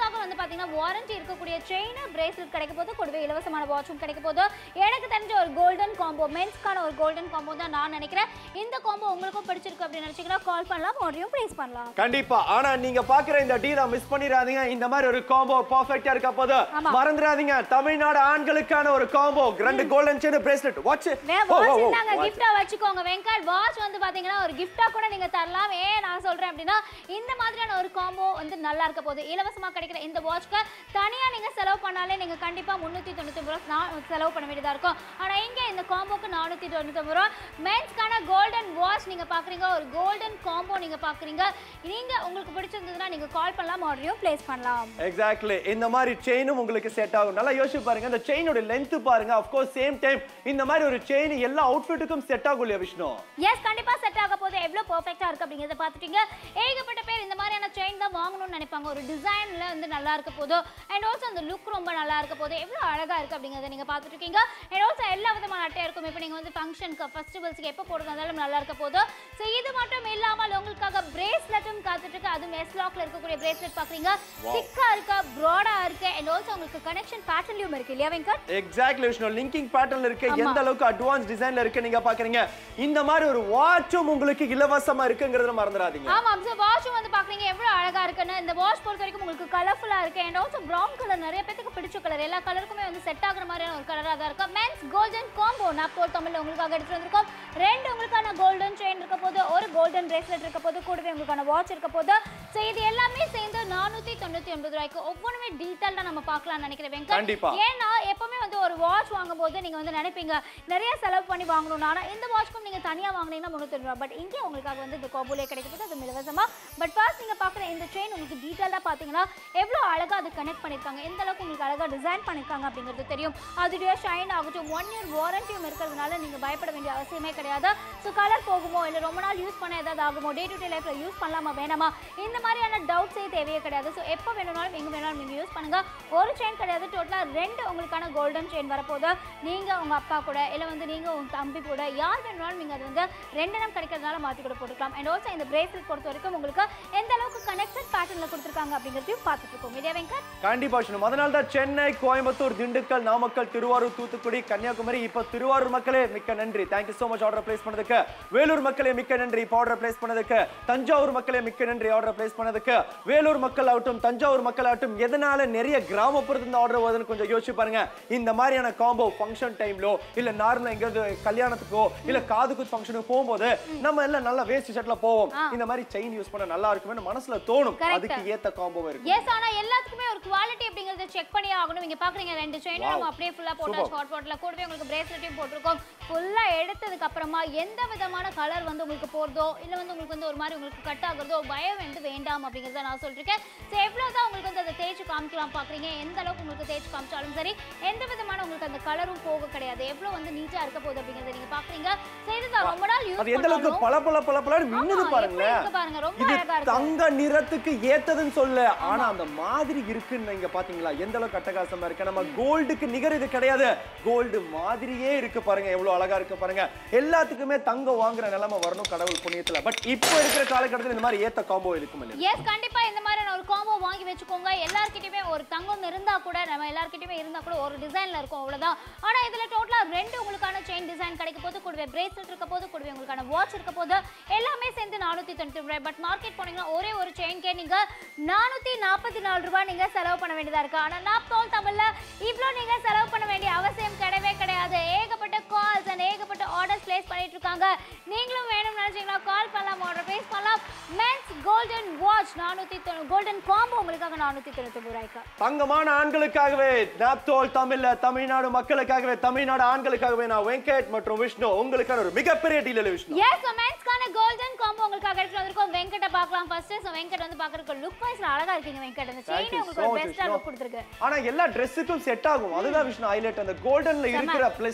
S2: பாத்தீங்கன்னா வாரண்டி இருக்கக்கூடிய செயின் பிரேஸ்லெட் கிடைக்க போது கூடவே இலவசமான வாட்சும் கிடைக்க போது எனக்கு தெரிஞ்ச ஒரு கோல்டன் காம்போ மென்ஸ்க்கான ஒரு கோல்டன் காம்போ தான் நான் நினைக்கிறேன் இந்த காம்போ உங்களுக்கும் பிடிச்சிருக்கு அப்படின்னு நினைச்சீங்கன்னா கால் பண்ணலாம் ஆர்டரையும் ப்ளேஸ் பண்ணலாம்
S1: கண்டிப்பா ஆனா நீங்க பாக்குற இந்த டீலை மிஸ் பண்ணிடாதீங்க இந்த மாதிரி ஒரு காம்போ பர்ஃபெக்ட்டா இருக்க போது
S2: ஆமா.
S1: மறந்துடாதீங்க தமிழ்நாடு ஆண்களுக்கான ஒரு காம்போ ரெண்டு golden chain bracelet watch
S2: watch இருந்தாங்க கிஃப்டா வச்சுக்கோங்க வெங்கட் வாட்ச் வந்து பாத்தீங்கன்னா ஒரு கிஃப்டா கூட நீங்க தரலாம் ஏன் நான் சொல்றேன் அப்படின்னா இந்த மாதிரியான ஒரு காம்போ வந்து நல்லா இருக்க போகுது இலவசமா கிடைக்கிற இந்த வாட்ச்க்கு தனியா நீங்க செலவு பண்ணாலே நீங்க கண்டிப்பா முன்னூத்தி தொண்ணூத்தி ரூபா நான் செலவு பண்ண வேண்டியதா இருக்கும் ஆனா இங்க இந்த காம்போக்கு நானூத்தி தொண்ணூத்தி ரூபா மென்ஸ்க்கான கோல்டன் வாட்ச் நீங்க பாக்குறீங்க ஒரு கோல்டன் காம்போ நீங்க பாக்குறீங்க நீங்க உங்களுக்கு பிடிச்சிருந்ததுன்னா நீங்க கால் பண்ணலாம் ஆர்டரையும் பிளேஸ் பண்ணலாம்
S1: எக்ஸாக்ட்லி இந்த மாதிரி செயினும் உங்களுக்கு செட் ஆகும் நல்லா யோசிச்சு பாருங்க இந்த செயினோட லென்த் பாருங்க ஆஃப் கோர்ஸ் சேம் டைம் இந்த மாதிரி ஒரு செயின் எல்லா அவுட்ஃபிட்டுக்கும் செட் ஆகும் இல்லையா விஷ்ணு
S2: எஸ் கண்டிப்பா செட் ஆக போது எவ்வளவு பெர்ஃபெக்ட்டா இருக்கு அப்படிங்கறத பார்த்துட்டீங்க ஏகப்பட்ட பேர் இந்த மாதிரியான செயின் தான் வாங்கணும்னு நினைப்பாங்க ஒரு டிசைன்ல வந்து நல்லா இருக்க போதோ அண்ட் ஆல்சோ அந்த லுக் ரொம்ப நல்லா இருக்க போது எவ்வளவு அழகா இருக்கு அப்படிங்கறத நீங்க பார்த்துட்டு இருக்கீங்க அண்ட் ஆல்சோ எல்லா விதமான அட்டையா இருக்கும் இப்போ நீங்க வந்து ஃபங்க்ஷனுக்கு ஃபெஸ்டிவல்ஸ்க்கு எப்போ போடுறதா இருந்தாலும் நல்லா இருக்க போது ஸோ இது மட்டும் இல்லாமல் உங்களுக்காக பிரேஸ்லெட்டும் காத்துட்டு இருக்கு அதுவும் எஸ் லாக்ல இருக்கக்கூடிய பிரேஸ்லெட் பாக்குறீங்க திக்கா இருக்கா ப்ராடா இருக்கு அண்ட் ஆல்சோ உங்களுக்கு கனெக்ஷன் பேட்டர்ன்லயும் இருக்கு இல்லையா வெங்கட்
S1: எக்ஸாக்ட்லி விஷ்ணு லிங்கிங் பேட்டர்ன்ல இருக்கு
S2: ஆமா.
S1: எந்த அளவுக்கு அட்வான்ஸ் டிசைன்ல இருக்கு நீங்க பாக்குறீங்க இந்த மாதிரி ஒரு வாட்சும் உங்களுக்கு இலவசமா இருக்குங்கிறத மறந்துடாதீங்க
S2: ஆமாம் சார் வாட்சும் வந்து பாக்குறீங்க எவ்வளவு அழகா இருக்குன்னு இந்த வாட்ச் பொறுத்த வரைக்கும் உங்களுக்கு கலர்ஃபுல்லா இருக்கு அண்ட் ஆல்சோ பிரவுன் கலர் நிறைய பேத்துக்கு பிடிச்ச கலர் எல்லா கலருக்குமே வந்து செட் ஆகுற மாதிரியான ஒரு கலரா தான் இருக்கு மென்ஸ் கோல்டன் காம்போ நாப்தோல் தமிழ்ல உங்களுக்காக எடுத்து வந்திருக்கோம் ரெண்டு உங்களுக்கான கோல்டன் செயின் இருக்க போது ஒரு கோல்டன் பிரேஸ்லெட் இருக்க போது கூடவே உங்களுக்கான வாட்ச் இருக்க போது ஸோ இது எல்லாமே சேர்ந்து நானூத்தி தொண்ணூத்தி ஒன்பது ரூபாய்க்கு ஒவ்வொன்றுமே டீட்டெயில்டா நம்ம பார்க்கலாம்னு நினைக்கிறேன் வெங்கட்
S1: கண்டிப்பா.
S2: ஏன்னா எப்பவுமே வந்து ஒரு வாட்ச் வாங்கும்போது நீங்க வந்து நினைப்பீங்க நிறைய செலவு பண்ணி வாங்கணும் ஆனா இந்த வாட்ச்க்கும் நீங்க தனியா வாங்குனீங்கன்னா முன்னூத்தி ரூபாய் பட் இங்கே உங்களுக்காக வந்து இந்த கோபுலே கிடைக்கிறது அது இலவசமா பட் ஃபர்ஸ்ட் நீங்க பாக்குற இந்த செயின் உங்களுக்கு டீட்டெயிலாக பாத்தீங்கன்னா எவ்வளவு அழகா அது கனெக்ட் பண்ணிருக்காங்க எந்த அளவுக்கு உங்களுக்கு அழகா டிசைன் பண்ணிருக்காங்க அப்படிங்கிறது தெரியும் அதுடைய ஷைன் ஆகட்டும் ஒன் இயர் வாரண்டியும் இருக்கிறதுனால நீங்க பயப்பட வேண்டிய அவசியமே கிடையாது ஸோ கலர் போகுமோ இல்லை ரொம்ப நாள் யூஸ் பண்ண ஏதாவது ஆகுமோ டே டு டே லைஃப்ல யூஸ் பண்ணலாமா வேணாமா இந்த மாதிரியான டவுட்ஸே தேவையே கிடையாது ஸோ எப்போ வேணும்னாலும் எங்க வேணாலும் நீங்க யூஸ் பண்ணுங்க ஒரு செயின் கிடையாது டோட்டலா ரெண்டு உங்களுக்கான கோல்டன் செயின் வரப்போது நீங்க உங்க அப்பா கூட இல்ல வந்து நீங்க உங்க தம்பி கூட யார் வேணும்னாலும் நீங்க அது வந்து ரெண்டு இடம் கிடைக்கிறதுனால மாத்தி கூட போட்டுக்கலாம் அண்ட் ஆல்சோ இந்த பிரேஸ்லெட் பொறுத்த வரைக்கும் உங்களுக்கு எந்த அளவுக்கு கனெக்டட் பேட்டர்ல கொடுத்துருக்காங்க அப்படிங்கிறதையும் பார்த்துட்டு இருக்கோம் இதே வெங்கட்
S1: கண்டிப்பா விஷ்ணு அதனால தான் சென்னை கோயம்புத்தூர் திண்டுக்கல் நாமக்கல் திருவாரூர் தூத்துக்குடி கன்னியாகுமரி இப்போ திருவாரூர் மக்களே மிக்க நன்றி thank you so much order place பண்ணதுக்கு வேலூர் மக்களே மிக்க நன்றி இப்போ ஆர்டர் பிளேஸ் பண்ணதுக்கு தஞ்சாவூர் மக்களே மிக்க நன்றி ஆர்டர் பிளேஸ் பண்ணதுக்கு வேலூர் மக்கள் ஆகட்டும் தஞ்சாவூர் மக்கள் ஆகட்டும் எதனால நிறைய கிராமப்புறத்துல இருந்து ஆர்டர் வருதுன்னு கொஞ்சம் யோசிச்சு பாருங்க இந்த மாதிரியான காம்போ ஃபங்க்ஷன் டைம்லோ இல்ல நார்மலா எங்கேயாவது கல்யாணத்துக்கோ இல்ல காதுக்கு ஃபங்க்ஷனுக்கு போகும்போது நம்ம எல்லாம் நல்லா வேஸ்ட் ஷர்ட்ல போவோம் இந்த மாதிரி செயின் யூஸ் பண்ண நல்லா இருக்குமே மனசுல தோணும்
S2: Correct.
S1: அதுக்கு ஏத்த காம்போ இருக்கு
S2: எஸ் ஆனா எல்லாத்துக்குமே ஒரு குவாலிட்டி அப்படிங்கறத செக் பண்ணி ஆகணும் நீங்க பாக்குறீங்க ரெண்டு செயினும்
S1: Wow.
S2: நம்ம அப்படியே ஃபுல்லா போட்டாச்சு
S1: Super.
S2: ஹாட் பாட்ல கூடவே உங்களுக்கு பிரேஸ்லெட்டையும் போட்டிருக்கோம் ஃபுல்லா எடுத்ததுக்கு அப்புறமா எந்த விதமான கலர் வந்து உங்களுக்கு போறதோ இல்ல வந்து உங்களுக்கு வந்து ஒரு மாதிரி உங்களுக்கு கட் ஆகுறதோ பயம் வந்து வேண்டாம் அப்படிங்கறத நான் சொல்லிருக்கேன் ஸோ எவ்வளவுதான் உங்களுக்கு வந்து அதை தேய்ச்சி காமிக்கலாம் பாக்குறீங்க எந்த அளவுக்கு உங்களுக்கு தேய்ச்சி காமிச்சாலும் சரி எந்த விதமான உங்களுக்கு அந்த கலரும் போக கிடையாது எவ்வளவு வந்து நீட்டா இருக்க போகுது அப்படிங்கறத நீங்க பாக்குறீங்க ஸோ இதுதான் ரொம்ப நாள் யூஸ்
S1: அது எந்த அளவுக்கு
S2: பண்ணாலும்
S1: பல பல பல பலன்னு மின்னுது
S2: ஆமா, எப்படி
S1: பாருங்களேன்
S2: இருக்கு பாருங்க ரொம்ப
S1: இது
S2: அழகா இருக்கு
S1: தங்க நிறத்துக்கு ஏத்ததுன்னு சொல்ல ஆனா அந்த மாதிரி இருக்குன்னு நீங்க பாத்தீங்களா எந்த அளவுக்கு அட்டகாசமா இருக்கு நம்ம கோல்டுக்கு நிகர் இது கிடையாது கோல்டு மாதிரியே இருக்கு பாருங்க எவ்வளவு அழகா இருக்கு பாருங்க எல்லாத்துக்குமே தங்கம் வாங்குற நிலைமை வரணும் கடவுள் புண்ணியத்துல பட் இப்போ இருக்கிற காலகட்டத்தில் இந்த மாதிரி ஏத்த காம்போ இருக்கும் இல்லையா
S2: எஸ் கண்டிப்பா இந்த மாதிரியான ஒரு காம்போ வாங்கி வச்சுக்கோங்க எல்லார்கிட்டயுமே ஒரு தங்கம் இருந்தா கூட நம்ம எல்லார்கிட்டயுமே இருந்தா கூட ஒரு டிசைன்ல இருக்கும் அவ்வளவுதான் ஆனா இதுல டோட்டலா ரெண்டு உங்களுக்கான செயின் டிசைன் கிடைக்க போது கூடவே பிரேஸ்லெட் இருக்க போது கூடவே உங்களுக்கான வாட்ச் இருக்க போது எல்லாமே சேர்ந்து நானூத்தி தொண்ணூத்தி ரூபாய் பட் மார்க்கெட் போனீங்கன்னா ஒரே ஒரு செயின்கே நீங்க நானூத்தி நாற்பத்தி நாலு ரூபாய் நீங்க செலவு பண்ண வேண்டியதா இருக்கு ஆனா நான் தோல் தமிழ்ல இவ்ளோ நீங்க செலவு பண்ண வேண்டிய அவசியம் கிடையவே கிடையாது ஏகப்பட்ட கால்ஸ் அண்ட் ஏகப்பட்ட ஆர்டர்ஸ் பிளேஸ் பண்ணிட்டு இருக்காங்க நீங்களும் வேணும்னு நினைச்சீங்கன்னா கால் பண்ணலாம் ஆர்டர் பிளேஸ் பண்ணலாம் மென்ஸ் கோல்டன் வாட்ச் நானூத்தி கோல்டன் காம்போ உங்களுக்காக நானூத்தி தொண்ணூத்தி ரூபாய்க்கு
S1: தங்கமான ஆண்களுக்காகவே நாப்தோல் தமிழ்ல தமிழ்நாடு மக்களுக்காகவே தமிழ்நாடு ஆண்களுக்காகவே நான் வெங்கட் மற்றும் விஷ்ணு உங்களுக்கான ஒரு மிகப்பெரிய டீலர் விஷ்ணு
S2: எஸ் ஸோ மென்ஸ்க்கான கோல்டன் காம்போ உங்களுக்காக எடுத்து வந்திருக்கோம் வெங்கட்ட பார்க்கலாம் ஃபர்ஸ்ட் ஸோ வெங்கட் வந்து பார்க்கறதுக்கு லுக் வைஸ்ல அழகா இருக்கீங்க வெங்கட் அந்த
S1: Thank
S2: செயின்
S1: you
S2: உங்களுக்கு
S1: so
S2: ஒரு
S1: much,
S2: பெஸ்டா
S1: Vishnu.
S2: லுக் கொடுத்துருக்கு
S1: ஆனா எல்லா ட்ரெஸ்ஸுக்கும் செட் ஆகும் அதுதான் விஷ்ணு ஹைலைட் அந்த கோல்டன்ல இருக்கிற பிளஸ்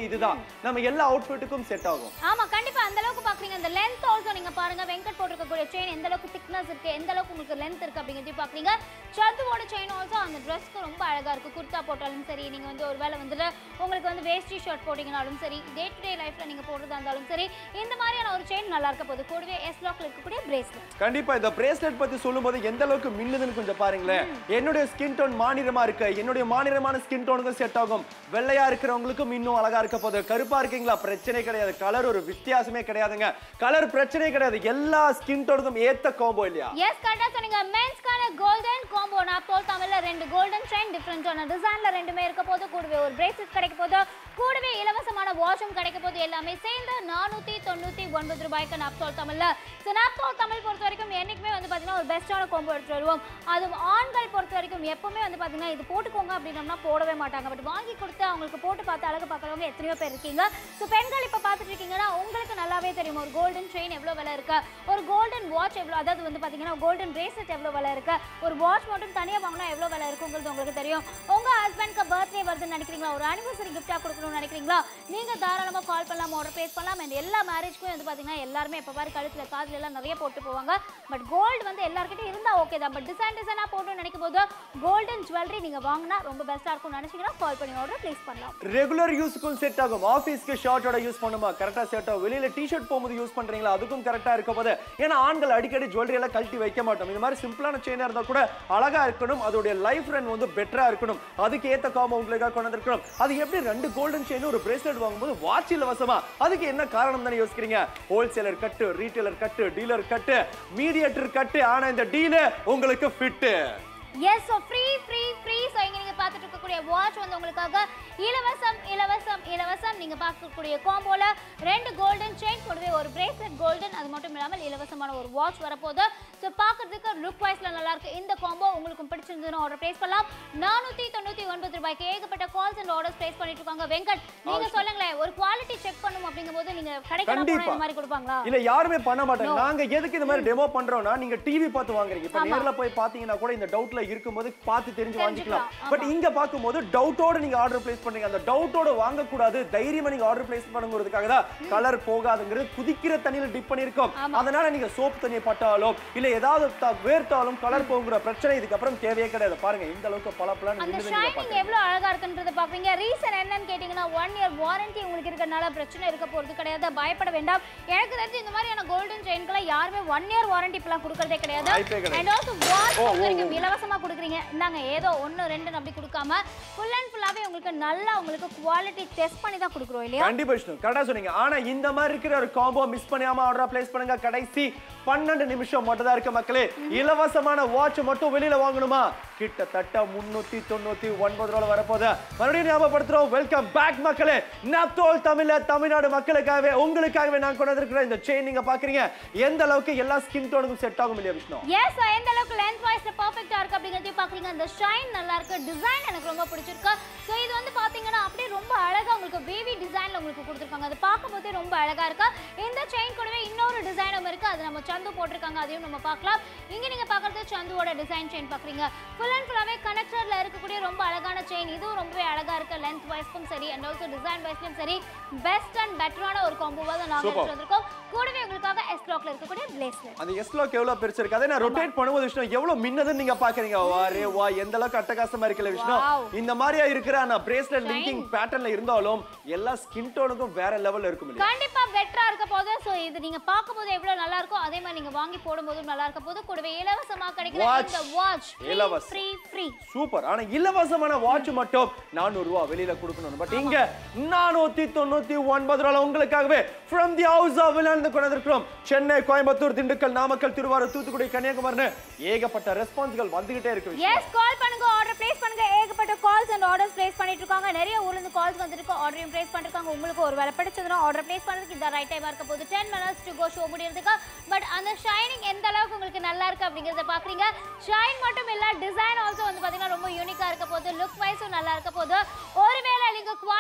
S1: இதுதான் நம்ம எல்லா அவுட்ஃபிட்டுக்கும் செட் ஆகும்
S2: ஆமா கண்டிப்பா அந்த அளவுக்கு பாக்குறீங்க அந்த லென்த் ஆல்சோ நீங்க பாருங்க வெங்கட் போட்டிருக்கக்கூடிய செயின் எந்த அளவுக்கு திக்னஸ் இருக்கு எந்த அளவுக்கு உங்களுக்கு லென்த் இருக்கு அப்படிங்கிறதையும் பாக்குறீங்க சந்துவோட செயின் ஆல்சோ அந்த ட்ரெஸ்க்கு ரொம்ப அழகா இருக்கு குர்தா போட்டாலும் சரி நீங்க வந்து ஒருவேளை வந்துட்டு உங்களுக்கு வந்து வேஷ்டி ஷர்ட் போட்டீங்கனாலும் சரி டே டு டே லைஃப்ல நீங்க போடுறதா இருந்தாலும் சரி இந்த மாதிரியான ஒரு செயின் நல்லா இருக்க போகுது கூடவே எஸ் லாக்ல இருக்கக்கூடிய பிரேஸ்லெட்
S1: கண்டிப்பா இந்த பிரேஸ்லெட் பத்தி சொல்லும்போது எந்த அளவுக்கு மின்னுதுன்னு கொஞ்சம் பாருங்களேன் என்னுடைய ஸ்கின் டோன் மாநிறமா இருக்கு என்னுடைய மாநிறமான ஸ்கின் டோனுக்கும் செட் ஆகும் வெள்ளையா இருக்கிறவங்களுக்கும் இன்னும் அழகா இருக்க போகுது கருப்பா இருக்கீங்களா பிரச்சனை கிடையாது கலர் ஒரு வித்தியாசமே கிடையாதுங்க கலர் பிரச்சனை கிடையாது எல்லா ஸ்கின் டோனுக்கும் ஏத்த காம்போ இல்லையா
S2: எஸ் கரெக்டா சொன்னீங்க மென்ஸ்க்கான கோல்டன் காம்போ நான் போல் தமிழ்ல ரெண்டு கோல்டன் செயின் டிஃப்ரெண்டான டிசைன்ல ரெண்டுமே இருக்க போது கூடவே ஒரு பிரேஸ்லெட் கிடைக்க போது கூடவே இலவசமான வாட்சும் கிடைக்க போது எல்லாமே சேர்ந்து நானூத்தி தொண்ணூத்தி ஒன்பது ரூபாய்க்கு நாப்தோல் தமிழ்ல ஸோ நாப்தோல் தமிழ் பொறுத்த வரைக்கும் என்னைக்குமே வந்து பாத்தீங்கன்னா ஒரு பெஸ்ட்டான காம்போ எடுத்து வருவோம் அதுவும் ஆண்கள் பொறுத்த வரைக்கும் எப்பவுமே வந்து பாத்தீங்கன்னா இது போட்டுக்கோங்க அப்படின்னம்னா போடவே மாட்டாங்க பட் வாங்கி கொடுத்து அவங்களுக்கு போட்டு பார்த்து அழகு பார்க்குறவங்க எத்தனையோ பேர் இருக்கீங்க ஸோ பெண்கள் இப்போ பார்த்துட்டு இருக்கீங்கன்னா உங்களுக்கு நல்லாவே தெரியும் ஒரு கோல்டன் செயின் எவ்வளோ விலை இருக்கு ஒரு கோல்டன் வாட்ச் எவ்வளோ அதாவது வந்து பார்த்தீங்கன்னா கோல்டன் பிரேஸ்லெட் எவ்வளோ விலை இருக்கு ஒரு வாட்ச் மட்டும் தனியாக வாங்கினா எவ்வளோ விலை இருக்குங்கிறது உங்களுக்கு தெரியும் உங்கள் ஹஸ்பண்ட்க்கு பர்த்டே வருதுன்னு நினைக்கிறீங்களா ஒரு அனிவர்சரி கிஃப்டாக கொடுக்கணும்னு நினைக்கிறீங்களா நீங்கள் தாராளமாக கால் பண்ணலாம் ஆர்டர் பேஸ் பண்ணலாம் அண்ட் எல்லா மேரேஜ்க்கும் வந்து பார்த்தீங்கன்னா எல்லாருமே எப்போ பாரு கழுத்தில் காதில் எல்லாம் நிறைய போட்டு போவாங்க பட் கோல்டு வந்து எல்லாருக்கிட்டையும் இருந்தால் ஓகே தான் பட் டிசைன் டிசைனாக போட்டு நினைக்கும் போது கோல்டன் ஜுவல்லரி நீங்கள் வாங்கினா ரொம்ப பெஸ்ட்டாக இருக்கும்னு நினச்சிங்கன்னா கால் பண்ணி ஆர்டர் ப்ளேஸ் பண்ணலாம்
S1: ரெகுலர் யூஸ்க்கும் செட் ஆகும் ஆஃபீஸ்க்கு ஷர்ட்டோட யூஸ் பண்ணுமா கரெக்டா செட் ஆகும் வெளியில டிஷர்ட் போகும்போது யூஸ் பண்றீங்களா அதுக்கும் கரெக்டா இருக்க போது ஏன்னா ஆண்கள் அடிக்கடி ஜுவல்லரி எல்லாம் கழட்டி வைக்க மாட்டோம் இந்த மாதிரி சிம்பிளான செயினா இருந்தா கூட அழகா இருக்கணும் அதோடைய லைஃப் ரன் வந்து பெட்டரா இருக்கணும் அதுக்கு ஏத்த காம்போ உங்களுக்காக கொண்டு வந்திருக்கணும் அது எப்படி ரெண்டு கோல்டன் செயின் ஒரு பிரேஸ்லெட் வாங்கும்போது வாட்ச் இலவசமா அதுக்கு என்ன காரணம் தானே யோசிக்கிறீங்க wholesaler cut retailer cut dealer cut mediator cut ஆனா இந்த டீல உங்களுக்கு fit
S2: yes so free free free so இங்கே நீங்கள் பார்த்துட்டு இருக்கக்கூடிய வாட்ச் வந்து உங்களுக்காக இலவசம் இலவசம் இலவசம் நீங்கள் பார்க்கக்கூடிய காம்போல ரெண்டு கோல்டன் செயின் கூடவே ஒரு பிரேஸ்லெட் கோல்டன் அது மட்டும் இல்லாமல் இலவசமான ஒரு வாட்ச் வரப்போகுது ஸோ பார்க்கறதுக்கு லுக் வைஸ்ல நல்லா இருக்கு இந்த காம்போ உங்களுக்கு பிடிச்சிருந்ததுன்னு ஆர்டர் பிளேஸ் பண்ணலாம் நானூற்றி தொண்ணூற்றி ஒன்பது ரூபாய்க்கு ஏகப்பட்ட கால்ஸ் அண்ட் ஆர்டர்ஸ் பிளேஸ் பண்ணிட்டு இருக்காங்க வெங்கட் நீங்க சொல்லுங்களேன் ஒரு குவாலிட்டி செக் பண்ணும் அப்படிங்கும்போது நீங்க கடைக்கு போனா
S1: கண்டிப்பா.
S2: இந்த மாதிரி கொடுப்பாங்களா
S1: இல்ல யாருமே பண்ண மாட்டாங்க நாங்க எதுக்கு இந்த மாதிரி டெமோ பண்றோம்னா நீங்க டிவி பார்த்து வாங்குறீங்க இப்ப
S2: ஆமா.
S1: நேர்ல போய் பாத்தீங்கன்னா கூட இந்த டவுட்ல இருக்கும்போது பார்த்து தெரிஞ்சு வாங்கிக்கலாம்
S2: தெரிஞ்சுக்கலாம்.
S1: பட் இங்க பாக்கும்போது டவுட்டோட நீங்க ஆர்டர் பிளேஸ் பண்றீங்க அந்த டவுட்டோட வாங்க கூடாது தைரியமா நீங்க ஆர்டர் பிளேஸ் பண்ணுங்கிறதுக்காக தான் கலர் போகாதுங்கிறது குதிக்கிற தண்ணியில டிப் பண்ணிருக்கோம்
S2: ஆமா.
S1: அதனால நீங்க சோப் தண்ணியை பட்டாலும் இல்ல ஏதாவது த- வேர்த்தாலும் கலர் போகுற பிரச்சனை இதுக்கப்புறம் தேவையே கிடையாது பாருங்க இந்த அளவுக்கு பல பலன்னு
S2: அந்த
S1: விழுது நீங்க
S2: ஷைனிங் எவ்வளவு அழகா இருக்குன்றத பாப்பீங்க ரீசன் என்னன்னு கேட்டீங்கன்னா ஒன் இயர் வாரண்டி உங்களுக்கு இருக்கறனால பிரச்சனை இருக்க போறது கிடையாது பயப்பட வேண்டாம் எனக்கு தெரிஞ்சு இந்த மாதிரியான கோல்டன் செயின்க்கெல்லாம் யாருமே ஒன் இயர் வாரண்டி இப்பெல்லாம் கொடுக்கறதே கிடையாது
S1: வாய்ப்பே கிடையாது.
S2: அண்ட் ஆல்சோ வாட்ச்
S1: ஓ, ஓ,
S2: வரைக்கும் இலவசமா கொடுக்குறீங்க இந்தாங்க ஏதோ ஒன்னு ரெண்டு அப்படி கொடுக்காம ஃபுல் அண்ட் ஃபுல்லாவே உங்களுக்கு நல்லா உங்களுக்கு குவாலிட்டி டெஸ்ட் பண்ணி தான் கொடுக்குறோம் இல்லையா
S1: கண்டிப்பா விஷ்ணு கரெக்டா சொன்னீங்க ஆனா இந்த மாதிரி இருக்கிற ஒரு காம்போ மிஸ் பண்ணாம ஆர்டர் பிளேஸ் பண்ணுங்க கடைசி பன்னெண்டு நிமிஷம் மட்டும் தான் இருக்கு மக்களே இலவசமான வாட்ச் மட்டும் வெளியில வாங்கணுமா கிட்டத்தட்ட முன்னூத்தி தொண்ணூத்தி ஒன்பது ரூபாய் வரப்போகுது மறுபடியும் ஞாபகப்படுத்துறோம் வெல்கம் பேக் மக்களே நப்தோல் தமிழ்ல தமிழ்நாடு மக்களுக்காகவே உங்களுக்காகவே நான் கொண்டு வந்திருக்கிற இந்த செயின் நீங்க பாக்குறீங்க எந்த அளவுக்கு எல்லா ஸ்கின் டோனுக்கும் செட் ஆகும் இல்லையா விஷ்ணு
S2: எஸ் எந்த அளவுக்கு லென்த் வைஸ்ல பெர்ஃபெக்ட்டா இருக்கு அப்படிங்கறதையும் பாக்குறீங்க அந்த ஷைன் நல்லா இருக்கு டிசைன் எனக்கு ரொம்ப பிடிச்சிருக்கு சோ இது வந்து பாத்தீங்கன்னா அப்படியே ரொம்ப அழகா உங்களுக்கு பேபி டிசைன்ல உங்களுக்கு கொடுத்துருக்காங்க அது பார்க்கும்போதே ரொம்ப அழகா இருக்கு இந்த செயின் கூடவே இன்னொரு டிசைனும் இருக்கு அது நம்ம சந்து போட்டிருக்காங்க அதையும் நம்ம பார்க்கலாம் இங்க நீங்க பாக்குறது சந்துவோட டிசைன் செயின் பாக்குறீங்க ஃபுல் அண்ட் ஃபுல்லாவே கனெக்டர்ல இருக்கக்கூடிய ரொம்ப அழகான செயின் இதுவும் ரொம்பவே அழகா இருக்கு லென்த் வைஸ்க்கும் சரி அண்ட் ஆல்சோ டிசைன் வைஸ்லயும் சரி பெஸ்ட் அண்ட் பெட்டரான ஒரு காம்போவா தான் நாங்க
S1: Super.
S2: எடுத்து வந்திருக்கோம் கூடவே உங்களுக்காக எஸ் லாக்ல இருக்கக்கூடிய பிரேஸ்லெட்
S1: அந்த எஸ் லாக் எவ்வளவு பெருசு இருக்கு அதை நான் ரொட்டேட் பண்ணும்போது விஷ்ணு எவ்வளவு மின்னதுன்னு நீங்க பாக்குறீங்க வாரே வா எந்த அளவுக்கு அட்டகாசமா இருக்குல்ல விஷ்ணு
S2: Wow.
S1: இந்த மாதிரியா இருக்கிற அந்த பிரேஸ்லெட்
S2: Shine.
S1: லிங்கிங் பேட்டர்ன்ல இருந்தாலும் எல்லா ஸ்கின் டோனுக்கும் வேற லெவல்ல இருக்கும் இல்லையா
S2: கண்டிப்பா பெட்டரா இருக்க போது சோ இது நீங்க பார்க்கும்போது எவ்வளவு நல்லா இருக்கோ அதே மாதிரி நீங்க வாங்கி போடும்போதும் நல்லா இருக்க போது கூடவே இலவசமா கிடைக்கிற
S1: Watch.
S2: இந்த வாட்ச்
S1: இலவசம்.
S2: ஃப்ரீ ஃப்ரீ
S1: சூப்பர் ஆனா இலவசமான வாட்ச் மட்டும் நானூறு ரூபா வெளியில கொடுக்கணும் பட் இங்க நானூத்தி தொண்ணூத்தி ஒன்பது ரூபாய் உங்களுக்காகவே ஃப்ரம் தி ஹவுஸ் ஆஃப் விளையாண்டு கொண்டு வந்திருக்கிறோம் சென்னை கோயம்புத்தூர் திண்டுக்கல் நாமக்கல் திருவாரூர் தூத்துக்குடி கன்னியாகுமரின்னு ஏகப்பட்ட ரெஸ்பான்ஸ்கள் வந்துகிட்டே இருக்கு விஷ்ணு.
S2: எஸ் கால் பண்ணுங்க ஆர்டர் பிளேஸ் பண்ணுங்க ஏகப்பட்ட கால்ஸ் அண்ட் ஆர்டர்ஸ் பிளேஸ் பண்ணிட்டு இருக்காங்க நிறைய ஊர்ல இருந்து கால்ஸ் வந்திருக்கு ஆர்டரையும் பிளேஸ் பண்ணிருக்காங்க உங்களுக்கு ஒரு வேலை பிடிச்சதுன்னா ஆர்டர் பிளேஸ் பண்றதுக்கு இந்த ரைட் டைமா இருக்க போது ten minutes to go show முடியறதுக்கு பட் அந்த ஷைனிங் எந்த அளவுக்கு உங்களுக்கு நல்லா இருக்கு அப்படிங்கறத பாக்குறீங்க ஷைன் மட்டும் இல்ல டிசைன் ஆல்சோ வந்து பாத்தீங்கன்னா ரொம்ப யூனிக்கா இருக்க போது லுக் வைஸும் நல்லா இருக்க போது ஒருவேளை நீங்க குவாலிட்டி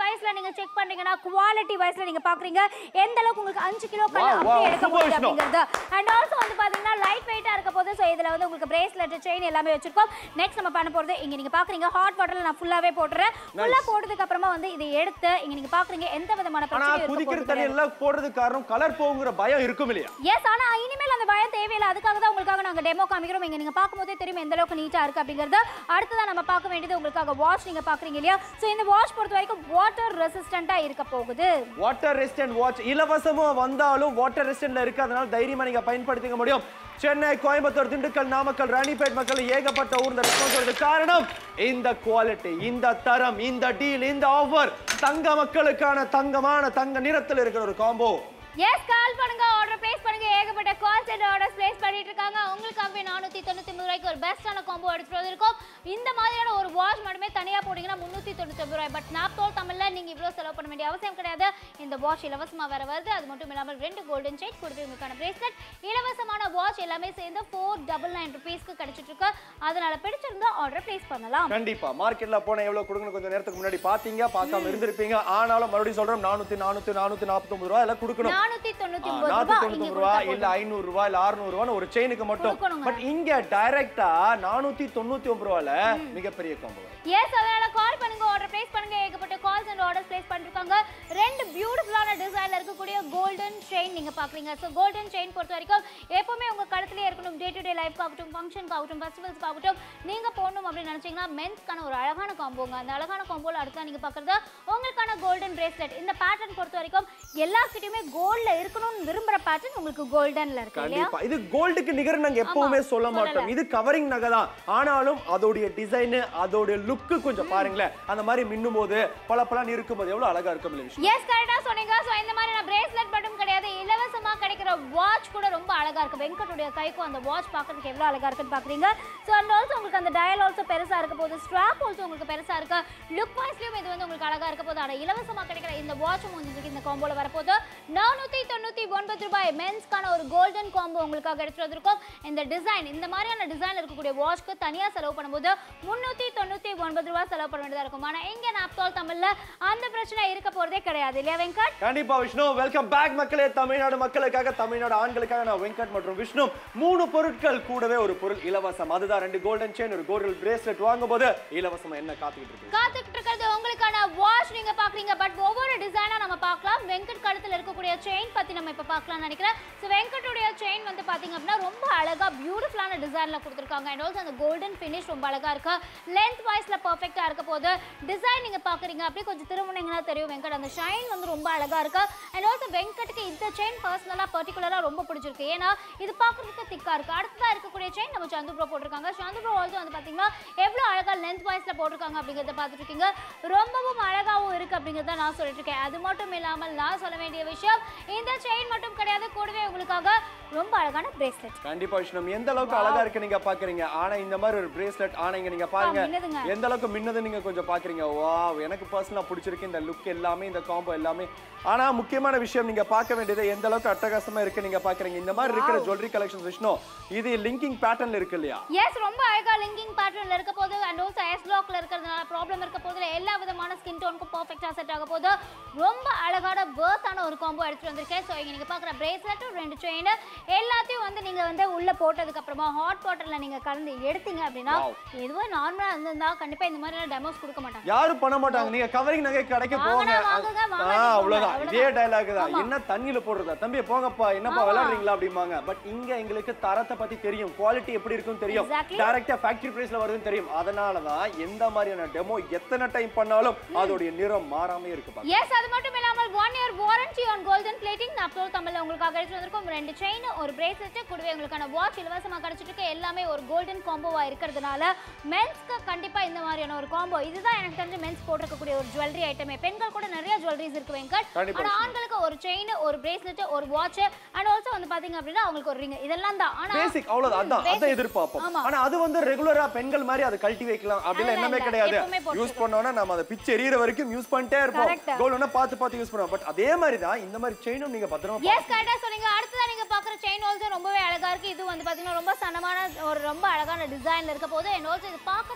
S2: வைஸ்ல நீங்க செக் பண்றீங்கன்னா குவாலிட்டி வைஸ்ல நீங்க பாக்குறீங்க எந்த அளவுக்கு உங்களுக்கு அஞ்சு கிலோ கல்
S1: Wow, wow,
S2: அப்படியே எடுக்க
S1: super
S2: போகுது
S1: விஷயம்.
S2: அப்படிங்கிறது அண்ட் ஆல்சோ வந்து பாத்தீங்கன்னா லைட் வெயிட்டா இருக்க போது ஸோ இதுல வந்து உங்களுக்கு பிரேஸ்லெட் செயின் எல்லாமே வச்சிருக்கோம் நெக்ஸ்ட் நம்ம பண்ண போறது இங்க நீங்க பாக்குறீங்க ஹாட் வாட்டர்ல நான் ஃபுல்லாவே போட்டுறேன் ஃபுல்லா போட்டதுக்கு அப்புறமா வந்து இதை எடுத்து இங்க நீங்க பாக்குறீங்க எந்த விதமான
S1: ஆனா
S2: பிரச்சனையும் இருக்க
S1: குதிக்கிற
S2: போறது
S1: தண்ணி
S2: கிடையாது.
S1: எல்லாம் போடுறதுக்கு காரணம் கலர் போகுங்கிற பயம் இருக்கும் இல்லையா
S2: எஸ் ஆனா இனிமேல் அந்த பயம் தேவையில்லை அதுக்காக தான் உங்களுக்காக நாங்க டெமோ காமிக்கிறோம் இங்க நீங்க பார்க்கும்போதே தெரியும் எந்த அளவுக்கு நீட்டா இருக்கு அப்படிங்கறது அடுத்ததான் நம்ம பார்க்க வேண்டியது உங்களுக்காக வாஷ் நீங்க பாக்குறீங்க இல்லையா சோ இந்த வாஷ் பொறுத்த வரைக்கும் வாட்டர் ரெசிஸ்டண்டா இருக்க போகுது
S1: வாட்டர் ரெசிஸ்டன்ட் வாட்ச் இலவசமா வந்தாலும் வாட்டர் ரெசிஸ்டன்ட்ல இருக்கு அதனால தைரியமா நீங்க பயன்படுத்திக்க முடியும் சென்னை கோயம்புத்தூர் திண்டுக்கல் நாமக்கல் ராணிப்பேட் மக்கள் ஏகப்பட்ட ஊர் இந்த ரெஸ்பான்ஸ் வருது காரணம் இந்த குவாலிட்டி இந்த தரம் இந்த டீல் இந்த ஆஃபர் தங்க மக்களுக்கான தங்கமான தங்க நிறத்தில் இருக்கிற ஒரு காம்போ
S2: எஸ் கால் பண்ணுங்க ஆர்டர் பிளேஸ் பண்ணுங்க ஏகப்பட்ட கால் சென்டர் ஆர்டர்ஸ் பிளேஸ் பண்ணிட்டு இருக்காங்க உங்களுக்காகவே நானூத்தி தொண்ணூத்தி ஒன்பது ரூபாய்க்கு ஒரு பெஸ்டான காம்போ எடுத்துட்டு வந்திருக்கோம் இந்த மாதிரியான ஒரு வாஷ் மட்டுமே தனியா போட்டீங்கன்னா முன்னூத்தி தொண்ணூத்தி ஒன்பது ரூபாய் பட் நாப்தோல் தமிழ்ல நீங்க இவ்வளவு செலவு பண்ண வேண்டிய அவசியம் கிடையாது இந்த வாஷ் இலவசமா வேற வருது அது மட்டும் இல்லாமல் ரெண்டு கோல்டன் செயின் கொடுத்து உங்களுக்கான பிரேஸ்லெட் இலவசமான வாஷ் எல்லாமே சேர்ந்து ஃபோர் டபுள் நைன் ருபீஸ்க்கு கிடைச்சிட்டு இருக்கு அதனால பிடிச்சிருந்தா ஆர்டர் பிளேஸ் பண்ணலாம்
S1: கண்டிப்பா மார்க்கெட்ல போன எவ்வளவு கொடுக்கணும் கொஞ்சம் நேரத்துக்கு முன்னாடி பாத்தீங்க பார்க்காம இருந்திருப்பீங்க ஆனாலும் மறுபடியும் சொல்றோம் நானூத்தி நானூத்தி நானூத்தி நாற்பத்தி ஒன்பது ரூபாய் எல்லாம் கொடுக்கணும்
S2: நானூத்தி தொண்ணூத்தி ஒன்பது
S1: நானூத்தி
S2: ரூபாய்
S1: தொண்ணூத்தி
S2: இங்க
S1: ரூபா
S2: கொடுத்தா
S1: இல்ல ஐநூறு ரூபாய் இல்ல அறுநூறு ரூபான்னு ஒரு செயினுக்கு மட்டும்
S2: கொடுக்கணுங்க.
S1: பட் இங்க டைரக்டா நானூத்தி தொண்ணூத்தி ஒன்பது ரூபாயில மிகப்பெரிய காம்போ
S2: எஸ் அதனால கால் பண்ணுங்க ஆர்டர் பிளேஸ் பண்ணுங்க ஏகப்பட்ட கால்ஸ் அண்ட் ஆர்டர்ஸ் பிளேஸ் பண்ணிருக்காங்க ரெண்டு பியூட்டிஃபுல்லான டிசைன்ல இருக்கக்கூடிய கோல்டன் செயின் நீங்க பாக்குறீங்க ஸோ கோல்டன் செயின் பொறுத்த வரைக்கும் எப்பவுமே உங்க கழுத்துலயே இருக்கணும் டே டு டே லைஃப் ஆகட்டும் ஃபங்க்ஷனுக்கு ஆகட்டும் ஃபெஸ்டிவல்ஸ்க்கு ஆகட்டும் நீங்க போடணும் அப்படின்னு நினைச்சீங்கன்னா மென்ஸ்க்கான ஒரு அழகான காம்போங்க அந்த அழகான காம்போல அடுத்த நீங்க பாக்குறது உங்களுக்கான கோல்டன் பிரேஸ்லெட் இந்த பேட்டர்ன் பொறுத்த வரைக்கும் எல்லாருக்கிட்டையுமே கோல்ட்ல இருக்கணும்னு விரும்புற பேட்டர்ன் உங்களுக்கு கோல்டன்ல இருக்கு இல்லையா
S1: கண்டிப்பா இது கோல்டுக்கு நிகர் நாங்க எப்பவுமே
S2: ஆமா,
S1: சொல்ல மாட்டோம்
S2: சொல்லல.
S1: இது கவரிங் நகை தான் ஆனாலும் அதோடைய டிசைன் அதோடைய லுக்கு கொஞ்சம் பாருங்களேன் அந்த மாதிரி மின்னும் போது பல பலன் இருக்கும்போது எவ்வளவு அழகா இருக்கும் இல்ல விஷயம்
S2: எஸ் கரெக்டா சொன்னீங்க சோ இந்த மாதிரி நான் பிரேஸ்லெட் மட்டும் கிடையாது இலவசமா கிடைக்கிற வாட்ச் கூட ரொம்ப அழகா இருக்கு வெங்கட்டுடைய கைக்கும் அந்த வாட்ச் பார்க்கிறதுக்கு எவ்வளவு அழகா இருக்குன்னு பாக்குறீங்க சோ அண்ட் ஆல்சோ உங்களுக்கு அந்த டயல் ஆல்சோ பெருசா இருக்க போது ஸ்ட்ராப் ஆல்சோ உங்களுக்கு பெருசா இருக்கு லுக் வைஸ்லயும் இது வந்து உங்களுக்கு அழகா இருக்க போது ஆனா இலவசமா கிடைக்கிற இந்த வாட்சும் உங்களுக்கு இந்த காம்போல வரப்போது நானூத்தி தொண்ணூத்தி ஒன்பது ரூபாய் மென்ஸ்க்கான ஒரு கோல்டன் காம்போ உங்களுக்காக எடுத்துட்டு வந்திருக்கோம் இந்த டிசைன் இந்த மாதிரியான டிசைன் இருக்கக்கூடிய வாட்ச்க்கு தனியா செலவு பண்ணும்போது முன்னூத்தி தொண்ணூத்தி ஒன்பது ரூபாய் செலவு பண்ண வேண்டியதா இருக்கும் ஆனா இங்க நாப்தால் தமிழ்ல அந்த பிரச்சனை இருக்க போறதே கிடையாது இல்லையா வெங்கட்
S1: கண்டிப்பா விஷ்ணு வெல்கம் பேக் மக்களே தமிழ்நாடு மக்களுக்காக தமிழ்நாடு ஆண்களுக்காக நான் வெங்கட் மற்றும் விஷ்ணு மூணு பொருட்கள் கூடவே ஒரு பொருள் இலவசம் அதுதான் ரெண்டு கோல்டன் செயின் ஒரு கோல்டன் பிரேஸ்லெட் வாங்கும் போது இலவசமா என்ன காத்துக்கிட்டு இருக்கு
S2: காத்துக்கிட்டு இருக்கிறது உங்களுக்கான வாட்ச் நீங்க பாக்குறீங்க பட் ஒவ்வொரு டிசைனா நம்ம பார்க்கலாம் வெங்கட் கழுத்துல இருக்கக்கூடிய செயின் பத்தி நம்ம இப்ப பார்க்கலாம்னு நினைக்கிறேன் ஸோ வெங்கட்டுடைய செயின் வந்து பாத்தீங்க அப்படின்னா ரொம்ப அழகா பியூட்டிஃபுல்லான டிசைன்ல கொடுத்துருக்காங்க அண்ட் ஆல்சோ அந்த கோல்டன் ஃபினிஷ் ரொம்ப அழகா இருக்கு லென்த் வைஸ்ல பர்ஃபெக்டா இருக்க போது டிசைன் நீங்க பாக்குறீங்க அப்படியே கொஞ்சம் திருமணங்களா தெரியும் வெங்கட் அந்த ஷைன் வந்து ரொம்ப அழகா இருக்கு அண்ட் ஆல்சோ வெங்கட்டுக்கு இந்த செயின் பர்சனலா பர்டிகுலரா ரொம்ப பிடிச்சிருக்கு ஏன்னா இது பார்க்கறதுக்கு திக்கா இருக்கு அடுத்ததா இருக்கக்கூடிய செயின் நம்ம சந்து ப்ரோ போட்டிருக்காங்க சந்து ப்ரோ ஆல்சோ வந்து பாத்தீங்கன்னா எவ்வளவு அழகா லென்த் வைஸ்ல போட்டிருக்காங்க அப்படிங்கறத பார்த்துட்டு இருக்கீங்க ரொம்பவும் அழகாவும் இருக்கு அப்படிங்கறத நான் சொல்லிட்டு இருக்கேன் அது மட்டும் இல்லாமல் நான் சொல்ல வேண்டிய விஷயம் இந்த செயின் மட்டும் கிடையாது கூடவே உங்களுக்காக ரொம்ப அழகான பிரேஸ்லெட்
S1: கண்டிப்பா விஷ்ணு எந்த அளவுக்கு அழகா இருக்கு நீங்க பாக்குறீங்க ஆனா இந்த மாதிரி ஒரு பிரேஸ்லெட் ஆனா இங்க நீங்க பாருங்க
S2: மின்னுதுங்க.
S1: எந்த அளவுக்கு மின்னது நீங்க கொஞ்சம் பாக்குறீங்க வாவ் எனக்கு பர்சனலா பிடிச்சிருக்கு இந்த லுக் எல்லாமே இந்த காம்போ எல்லாமே ஆனா முக்கியமான விஷயம் நீங்க பார்க்க வேண்டியது எந்த அளவுக்கு அட்டகாசமா இருக்கு நீங்க பாக்குறீங்க இந்த மாதிரி இருக்கிற ஜுவல்லரி கலெக்ஷன் விஷ்ணு இது லிங்கிங் பேட்டர்ன்ல இருக்கு இல்லையா
S2: எஸ் ரொம்ப அழகா லிங்கிங் பேட்டர்ன்ல இருக்க போது அண்ட் ஆல்சோ எஸ் பிளாக்ல இருக்கிறதுனால ப்ராப்ளம் இருக்க போது எல்லா விதமான ஸ்கின் டோனுக்கும் பர்ஃபெக்ட்டா செட் ஆக போது ரொம்ப அழகான பர்த்தான ஒரு காம்போ எடுத்துட்டு வந்திருக்கேன் ஸோ இங்க நீங்க பாக்குற பிரேஸ்லெட்டும் ரெண்டு செயின் எல்லாத்தையும் வந்து நீங்க வந்து உள்ள போட்டதுக்கு அப்புறமா ஹாட் வாட்டர்ல நீங்க கலந்து எடுத்தீங்க அப்படின்னா
S1: Wow.
S2: எதுவும் நார்மலா இருந்திருந்தா கண்டிப்பா இந்த மாதிரியான டெமோஸ் கொடுக்க மாட்டாங்க
S1: யாரும் பண்ண மாட்டாங்க நீங்க கவரிங் நகை கடைக்கு போங்க
S2: வாங்குனா வாங்குங்க,
S1: ஆ,
S2: வாங்காட்டி போங்க.
S1: அவ்வளவுதான் இதே
S2: அவ்வளவுதான்.
S1: டயலாக் தான்
S2: ஆமா.
S1: என்ன தண்ணியில போடுறதா தம்பி போங்கப்பா என்னப்பா
S2: ஆமா.
S1: விளையாடுறீங்களா அப்படிம்பாங்க பட் இங்க எங்களுக்கு தரத்தை பத்தி தெரியும் குவாலிட்டி எப்படி இருக்குன்னு தெரியும்
S2: Exactly.
S1: டைரக்டா ஃபேக்டரி பிரைஸ்ல வருதுன்னு தெரியும் அதனால தான் எந்த மாதிரியான டெமோ எத்தனை டைம் பண்ணாலும் அதோடைய நிறம் மாறாம இருக்கு பாருங்க.
S2: எஸ் அது மட்டும் இல்லாமல் one year warranty on golden plating நான் அப்லோட் தமிழ்ல உங்களுக்காக எடுத்து வந்திருக்கோம் ரெண்டு செயின் ஒரு பிரேஸ்லெட் கூடவே உங்களுக்கான வாட்ச் இலவசமா கிடைச்சிட்டு இருக்கு எல்லாமே ஒரு கோல்டன் காம்போவா இருக்கிறதுனால மென்ஸ்க்கு கண்டிப்பா இந்த மாதிரியான ஒரு காம்போ இதுதான் எனக்கு தெரிஞ்சு மென்ஸ் போட்டிருக்கக்கூடிய ஒரு ஜுவல்லரி ஐட்டமே பெண்கள் கூட நிறைய ஜுவல்லரிஸ் இருக்கு வெங்கட்
S1: கண்டிப்பா
S2: ஆனா ஆண்களுக்கு ஒரு செயின் ஒரு பிரேஸ்லெட் ஒரு வாட்ச் அண்ட் ஆல்சோ வந்து பாத்தீங்க அப்படின்னா அவங்களுக்கு ஒரு ரிங் இதெல்லாம் தான் ஆனா
S1: பேசிக் அவ்வளவுதான் அதான்
S2: basic.
S1: அதான் எதிர்பார்ப்போம்
S2: ஆமா.
S1: ஆனா அது வந்து ரெகுலரா பெண்கள் மாதிரி அதை கழட்டி வைக்கலாம் அப்படின்னு
S2: அதெல்லாம்
S1: என்னமே
S2: இல்ல.
S1: கிடையாது
S2: எப்பவுமே போட்டுட்டு
S1: யூஸ் பண்ணோம்னா நம்ம அதை பிச்சு எரியற வரைக்கும் யூஸ் பண்ணிட்டே இருப்போம்
S2: Correct.
S1: கோல்டுனா பார்த்து பார்த்து யூஸ் பண்ணுவோம் பட் அதே மாதிரி தான் இந்த மாதிரி செயினும் நீங்க பத்திரமா
S2: எஸ் கரெக்டா சொன்னீங்க அடுத்ததா நீங்க பாக்குற செயின் ஆல்சோ ரொம்பவே அழகா இருக்கு இது வந்து பாத்தீங்கன்னா ரொம்ப சன்னமான ஒரு ரொம்ப அழகான டிசைன்ல இருக்க போது அண்ட் ஆல்சோ இது பாக்குறதுக்கும் உங்களுக்கு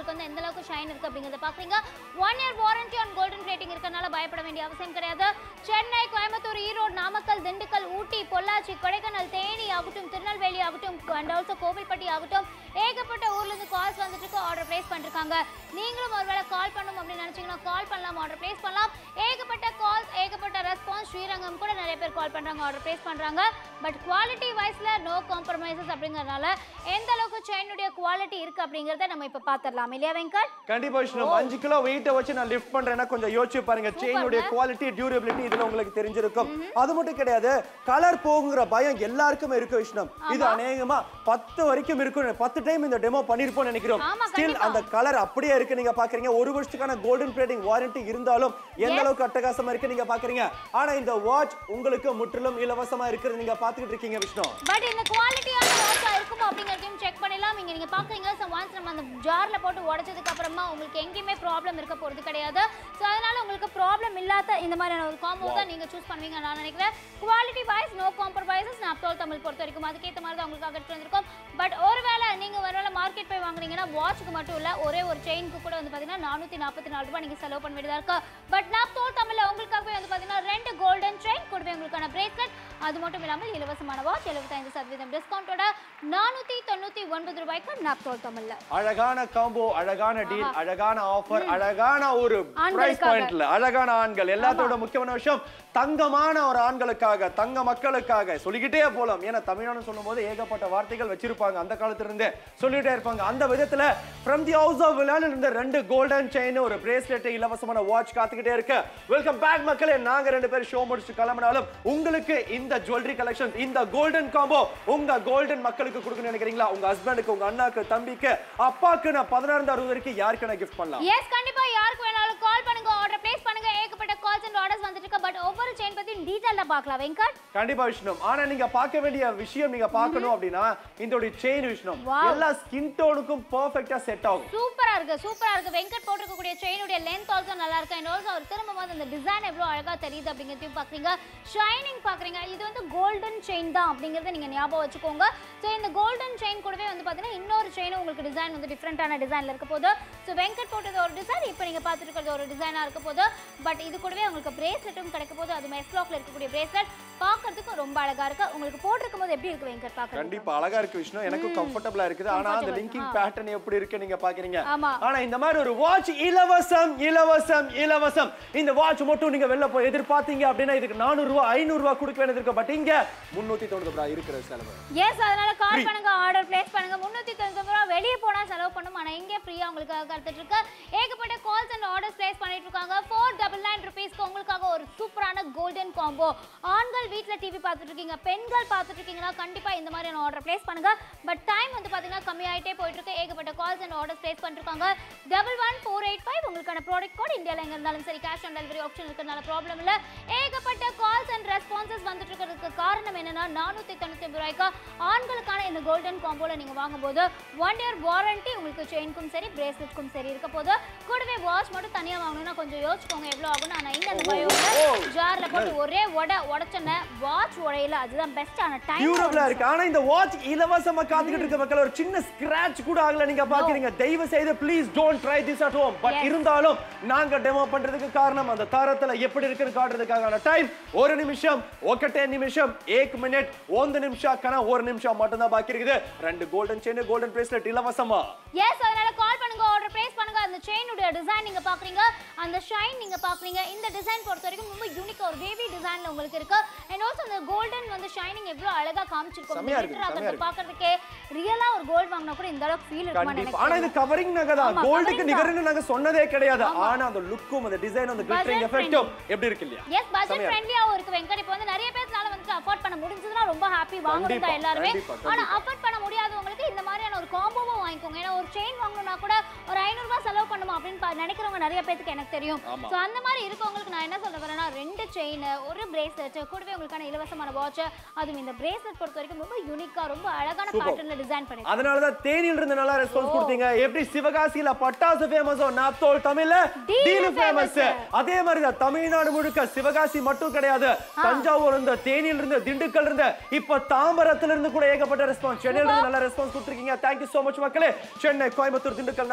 S2: உங்களுக்கு வந்து எந்த அளவுக்கு ஷைன் இருக்கு அப்படிங்கறத பாக்குறீங்க one year warranty on golden rating இருக்கறனால பயப்பட வேண்டிய அவசியம் கிடையாது சென்னை கோயம்புத்தூர் ஈரோடு நாமக்கல் திண்டுக்கல் ஊட்டி பொள்ளாச்சி கொடைக்கானல் தேனி ஆகட்டும் திருநெல்வேலி ஆகட்டும் அண்ட் ஆல்சோ கோவில்பட்டி ஆகட்டும் ஏகப்பட்ட ஊர்ல இருந்து கால்ஸ் வந்துட்டு இருக்கு ஆர்டர் பிளேஸ் பண்ணிருக்காங்க நீங்களும் ஒருவேளை கால் பண்ணணும் அப்படின்னு நினைச்சீங்கன்னா கால் பண்ணலாம் ஆர்டர் பிளேஸ் பண்ணலாம் ஏகப்பட்ட கால்ஸ் ஏகப்பட்ட ரெஸ்பான்ஸ் ஸ்ரீரங்கம் கூட நிறைய பேர் கால் பண்றாங்க ஆர்டர் பிளேஸ் பண்றாங்க பட் குவாலிட்டி வைஸ்ல நோ காம்ப்ரமைசஸ் அப்படிங்கறதுனால எந்த அளவுக்கு செயினுடைய குவாலிட்டி இருக்கு அப்படிங்கறத நம்ம இப்ப பாத்திரலாம் இல்லையா வெங்கட்
S1: கண்டிப்பா விஷ்ணு அஞ்சு கிலோ வெயிட்ட வச்சு நான் லிஃப்ட் பண்றேன்னா கொஞ்சம் யோசிச்சு பாருங்க செயினுடைய குவாலிட்டி டியூரபிலிட்டி இதுல உங்களுக்கு தெரிஞ்சிருக்கும் அது மட்டும் கிடையாது கலர் போகுங்கிற பயம் எல்லாருக்குமே இருக்கு விஷ்ணு இது அநேகமா பத்து வரைக்கும் இருக்கும் பத்து டைம் இந்த டெமோ பண்ணிருப்போம் நினைக்கிறோம்
S2: ஆமா,
S1: ஸ்டில் அந்த கலர் அப்படியே இருக்கு நீங்க பாக்குறீங்க ஒரு வருஷத்துக்கான கோல்டன் பிளேட்டிங் வாரண்டி இருந்தாலும் எந்த அளவுக்கு அட்டகாசமா இருக்கு நீங்க பாக்குறீங்க ஆனா இந்த வாட்ச் உங்களுக்கு முற்றிலும் இலவசமா இருக்கிறது நீங்க பாத்துக்கிட்டு இருக்கீங்க விஷ்ணு
S2: பட் இந்த குவாலிட்டியான வாட்சா இருக்குமோ அப்படிங்கறதையும் செக் பண்ணலாம் இங்க நீங்க பாக்குறீங்க ஸோ ஒன்ஸ் நம்ம அந்த ஜார்ல போட்டு உடைச்சதுக்கு அப்புறமா உங்களுக்கு எங்கேயுமே ப்ராப்ளம் இருக்க போறது கிடையாது ஸோ அதனால உங்களுக்கு ப்ராப்ளம் இல்லாத இந்த மாதிரியான ஒரு காம்போ தான் நீங்க சூஸ் பண்ணுவீங்க நான் நினைக்கிறேன் குவாலிட்டி வைஸ் நோ காம்ப்ரமைசஸ் நான் தோல் தமிழ் பொறுத்த வரைக்கும் அதுக்கேற்ற மாதிரி தான் உங்களுக்காக எடுத்து வந்திருக்கோம் பட் ஒருவேளை நீங்க ஒருவேளை மார்க்கெட் போய் வாங்குறீங்கன்னா வாட்ச்க்கு மட்டும் இல்ல ஒரே ஒரு செயினுக்கு கூட வந்து பாத்தீங்கன்னா நானூத்தி நாற்பத்தி நாலு ரூபாய் நீங்க செலவு பண்ண வேண்டியதா இருக்கு பட் நான் தோல் தமிழ்ல உங்களுக்காகவே வந்து பாத்தீங்கன்னா ரெண்டு கோல்டன் செயின் கூடவே உங்களுக்கான பிரேஸ்லெட் அது மட்டும் இல்லாமல் இலவசமான வாட்ச் எழுபத்தைந்து சதவீதம் டிஸ்கவுண்டோட நானூத்தி தொண்ணூத்தி ஒன்பது ரூபாய்க்கு நாப்தோல் தமிழ்ல
S1: அழகான காம்போ அழகான டீல் அழகான ஆஃபர் அழகான ஒரு பிரைஸ்
S2: ஆண்களுக்காக.
S1: பாயிண்ட்ல அழகான ஆண்கள் எல்லாத்தோட முக்கியமான விஷயம் தங்கமான ஒரு ஆண்களுக்காக தங்க மக்களுக்காக சொல்லிக்கிட்டே போலாம் ஏன்னா தமிழ்நாடு சொல்லும்போது ஏகப்பட்ட வார்த்தைகள் வச்சிருப்பாங்க அந்த காலத்துல இருந்தே சொல்லிட்டே இருப்பாங்க அந்த விதத்துல ஃப்ரம் தி ஹவுஸ் ஆஃப் விலான் இருந்த ரெண்டு கோல்டன் செயின் ஒரு பிரேஸ்லெட் இலவசமான வாட்ச் காத்துக்கிட்டே இருக்கு வெல்கம் பேக் மக்களே நாங்க ரெண்டு பேரும் ஷோ முடிச்சு கிளம்பினாலும் உங்களுக்கு இந்த ஜுவல்லரி கலெக்ஷன் இந்த கோல்டன் காம்போ உங்க கோல்டன் மக்களுக்கு கொடுக்கணும்னு நினைக்கிறீங்களா உங்க ஹஸ்பண்டுக்கு உங்க அண்ணாக்கு தம்பிக்கு அப்பாக்கு நான் பதினாறு அறுபது வரைக்கும் யாருக்கு நான் கிஃப்ட் பண்ணலாம்
S2: எஸ் கண்டிப்பா யாருக்கு வேணாலும் கால் பண்ணுங்க ஆர்டர் பிளேஸ் பண்ணுங்க ஏகப்பட்ட கால்ஸ் அண்ட் ஆர்டர்ஸ் வந்துட்டு இருக்கு பட் ஒவ்வொரு செயின் பத்தி டீடைல்ல பார்க்கலாம் வெங்கட்
S1: கண்டிப்பா விஷ்ணு ஆனா நீங்க பார்க்க வேண்டிய விஷயம் நீங்க பார்க்கணும் அப்படின்னா இந்த செயின் விஷ்ணு
S2: Wow.
S1: எல்லா ஸ்கின் டோனுக்கும் பெர்ஃபெக்ட்டா செட் ஆகும்
S2: சூப்பரா இருக்கு சூப்பரா இருக்கு வெங்கட் போட்டிருக்கக்கூடிய செயினுடைய லென்த் ஆல்சோ நல்லா இருக்கு அண்ட் ஆல்சோ அவர் திரும்ப போது அந்த டிசைன் எவ்வளவு அழகா தெரியுது அப்படிங்கிறதையும் பாக்குறீங்க ஷைனிங் பாக்குறீங்க இது வந்து கோல்டன் செயின் தான் அப்படிங்கறத நீங்க ஞாபகம் வச்சுக்கோங்க ஸோ இந்த கோல்டன் செயின் கூடவே வந்து பாத்தீங்கன்னா இன்னொரு செயினும் உங்களுக்கு டிசைன் வந்து டிஃப்ரெண்டான டிசைன்ல இருக்க போது ஸோ வெங்கட் போட்டது ஒரு டிசைன் இப்போ நீங்க பார்த்துட்டு இருக்கிறது ஒரு டிசைனா இருக்க போது பட் இது கூடவே உங்களுக்கு பிரேஸ்லெட்டும் கிடைக்க போது அது மெஸ்லாக்ல இருக்கக்கூடிய பிரேஸ்லெட் பார்க்கிறதுக்கு ரொம்ப அழகா இருக்கு உங்களுக்கு போட்டிருக்கும் போது எப்படி இருக்கு வெங்கட் பாக்குறது
S1: கண்டிப்பா அழகா இருக்கு விஷ்ணு எனக்கும் கம்ஃபர்டபுளா இருக்குது ஆனா அந்த
S2: Comfortable,
S1: லிங்கிங்
S2: ஆ.
S1: பேட்டர்ன் எப்படி இருக்கு நீங்க பாக்குறீங்க
S2: ஆமா.
S1: ஆனா இந்த மாதிரி ஒரு வாட்ச் இலவசம் இலவசம் இலவசம் இந்த வாட்ச் மட்டும் நீங்க வெளில போய் எதிர்பார்த்தீங்க அப்படின்னா இதுக்கு நானூறு ரூபாய் ஐநூறு ரூபாய் கொடுக்க வேண்டியது இருக்கு பட் இங்க முன்னூத்தி தொண்ணூறு ரூபாய் இருக்கிற செலவு
S2: எஸ் அதனால கால்
S1: Free.
S2: பண்ணுங்க ஆர்டர் பிளேஸ் பண்ணுங்க முன்னூத்தி தொண்ணூத்தி ரூபா வெளியே போனா செலவு பண்ணும் ஆனா இங்கே ஃப்ரீயா உங்களுக்கு கருத்துட்டு இருக்கு ஏகப்பட்ட கால்ஸ் அண்ட் ஆர்டர்ஸ் பிளேஸ் பண்ணிட்டு இருக்காங்க ஃபோர் டபுள் நைன் ருபீஸ்க்கு உங்களுக்காக ஒரு சூப்பரான கோல்டன் காம்போ ஆண்கள் வீட்ல டிவி பார்த்துட்டு இருக்கீங்க பெண்கள் பார்த்துட்டு இருக்கீங்கன்னா கண்டிப்பா இந்த மாதிரியான ஆர்டர் பிளேஸ் பண்ணுங்க பட் டைம் வந்து பாத்தீங்கன்னா கம்மியாயிட்டே போயிட்டு இருக்கு ஏகப்பட்ட கால்ஸ் அண்ட் ஆர்டர்ஸ் பிளேஸ் பண்ணிருக்காங்க double one four eight five உங்களுக்கான ப்ராடக்ட் கோட் இந்தியாவில் எங்க இருந்தாலும் சரி கேஷ் ஆன் டெலிவரி ஆப்ஷன் இருக்கிறதுனால ப்ராப்ளம் இல்ல ஏகப்பட்ட கால்ஸ் அண்ட் ரெஸ்பான்சஸ் வந்துட்டு இருக்கிறதுக்கு காரணம் என்னன்னா நானூத்தி தொண்ணூத்தி ஒன்பது ரூபாய்க்கு ஆண்களுக்கான இந்த கோல்டன் காம்போல நீங்க வாங்கும்போது ஒன் இயர் வாரண்டி உங்களுக்கு செயினுக்கும் சரி பிரேஸ்லெட்க்கும் சரி இருக்க போது கூடவே வாட்ச் மட்டும் தனியா வாங்கணும்னா கொஞ்சம் யோசிச்சுக்கோங்க எவ்வளவு ஆகும்னு ஆனா இங்க அந்த பயோ ஜார்ல போட்டு ஒரே உட உடச்சோன்ன வாட்ச் உடையில அதுதான் பெஸ்ட் ஆன
S1: டியூரபிளா
S2: டைம்
S1: இருக்கு ஆனா இந்த வாட்ச் இலவசமா காத்துக்கிட்டு இருக்க மக்கள் ஒரு சின்ன ஸ்கிராட்ச் கூட ஆகல நீங்க பாக்குறீங்க தயவு செய்து please don't try this at home but
S2: Yes.
S1: இருந்தாலும் நாங்க டெமோ பண்றதுக்கு காரணம் அந்த தரத்துல எப்படி இருக்குன்னு காட்டுறதுக்கான டைம் ஒரு நிமிஷம் ஒக்கட்டே நிமிஷம் ஏக் மினிட் ಒಂದು ನಿಮಿಷ ಕಣ ஒரு நிமிஷம் மட்டும் தான் பாக்கி இருக்குது ரெண்டு கோல்டன் செயின் கோல்டன் பிரேஸ்லெட் இலவசமா
S2: எஸ் அதனால கால் பண்ணுங்க ஆர்டர் பிளேஸ் பண்ணுங்க அந்த செயினுடைய டிசைன் நீங்க பாக்குறீங்க அந்த ஷைன் நீங்க பாக்குறீங்க இந்த டிசைன் பொறுத்த வரைக்கும் ரொம்ப யூனிக்கா ஒரு பேபி டிசைன்ல உங்களுக்கு இருக்கு அண்ட் ஆல்சோ அந்த கோல்டன் வந்து ஷைனிங் எவ்வளவு அழகா காமிச்சிருக்கோம்
S1: செமையா இருக்கு,
S2: glitter
S1: செமையா
S2: ஆகுறது
S1: இருக்கு.
S2: பாக்குறதுக்கே ரியலா ஒரு கோல்ட் வாங்கினா கூட இந்த அளவுக்கு ஃபீல் இருக்குமா
S1: கண்டிப்பா ஆனா இது
S2: எனக்கு
S1: கவரிங் நகை தான்
S2: ஆமா,
S1: கோல்டுக்கு
S2: covering தான்.
S1: நிகர்னு நாங்க சொன்னதே கிடையாது ஆனா அந்த லுக்கும் அந்த டிசைன் அந்த கிளிட்டரிங்
S2: Budget
S1: எஃபெக்டும் எப்படி இருக்கு இல்லையா
S2: எஸ் பட்ஜெட்
S1: செமையா இருக்கு.
S2: ஃப்ரெண்ட்லியாவும் இருக்கு வெங்கட் இப்போ வந்து நிறைய பேர்னால வந்து அஃபோர்ட் பண்ண முடிஞ்சதுன்னா ரொம்ப ஹாப்பி வாங்கணும்
S1: கண்டிப்பா,
S2: தான் எல்லாருமே
S1: கண்டிப்பா,
S2: ஆனா
S1: கண்டிப்பா.
S2: அஃபோர்ட் பண்ண முடியாதவங்களுக்கு இந்த மாதிரியான ஒரு காம்போவும் வாங்கிக்கோங்க ஏன்னா ஒரு செயின் வாங்கணும்னா கூட ஒரு 500 ரூபாய் செலவு பண்ணுமா அப்படின்னு பா- நினைக்கிறவங்க நிறைய பேருக்கு எனக்கு தெரியும்
S1: ஆமா.
S2: சோ அந்த மாதிரி இருக்கவங்களுக்கு நான் என்ன சொல்ல வரேன்னா ரெண்டு செயின் ஒரு பிரேஸ்லெட் கூடவே உங்களுக்கான இலவசமான வாட்ச் அதுவும் இந்த பிரேஸ்லெட் பொறுத்த வரைக்கும் ரொம்ப யூனிக்கா ரொம்ப அழகான
S1: Super.
S2: பேட்டர்ன்ல டிசைன் பண்ணி
S1: அதனாலதான் தேனியில இருந்து நல்லா ரெஸ்பான்ஸ் கொடுத்தீங்க எப்படி சிவகாசியில பட்டாசு ஃபேமஸோ நாத்தோல் தமிழ்ல
S2: டீலு
S1: டீலு ஃபேமஸ்
S2: famous.
S1: அதே மாதிரி தான் தமிழ்நாடு முழுக்க சிவகாசி மட்டும் கிடையாது தஞ்சாவூர் இருந்து தேனியில இருந்து திண்டுக்கல் இருந்து இப்ப தாம்பரத்துல இருந்து கூட ஏகப்பட்ட ரெஸ்பான்ஸ் சென்னையில இருந்து நல்ல ரெஸ்பான்ஸ் கொடுத்துருக்கீங்க தேங்க்யூ சோ மச் மக்களே சென்னை கோயம்புத்தூர் திண்டுக்கல் நாமக்கல் மிக்க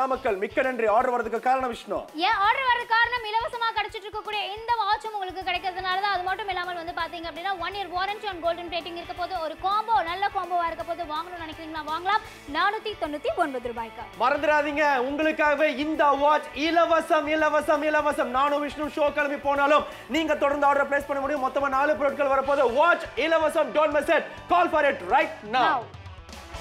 S1: மிக்க நன்றி ஆர்டர் வரதுக்கு காரணம் விஷ்ணு
S2: ஏன் ஆர்டர் வர காரணம் இலவசமா கிடைச்சிட்டு இருக்கக்கூடிய இந்த வாட்சும் உங்களுக்கு கிடைக்கிறதுனால தான் அது மட்டும் இல்லாமல் வந்து பாத்தீங்க அப்படின்னா one year warranty on golden rating இருக்க போது ஒரு காம்போ நல்ல காம்போவா இருக்க போது வாங்கணும்னு நினைக்கிறீங்களா வாங்கலாம் நானூத்தி தொண்ணூத்தி ஒன்பது ரூபாய்க்கு
S1: மறந்துடாதீங்க உங்களுக்காகவே இந்த வாட்ச் இலவசம் இலவசம் இலவசம் நானும் விஷ்ணு ஷோ கிளம்பி போனாலும் நீங்க தொடர்ந்து ஆர்டர் பிளேஸ் பண்ண முடியும் மொத்தமா நாலு பொருட்கள் வரப்போது வாட்ச் இலவசம் don't miss it call for it right now
S2: Now.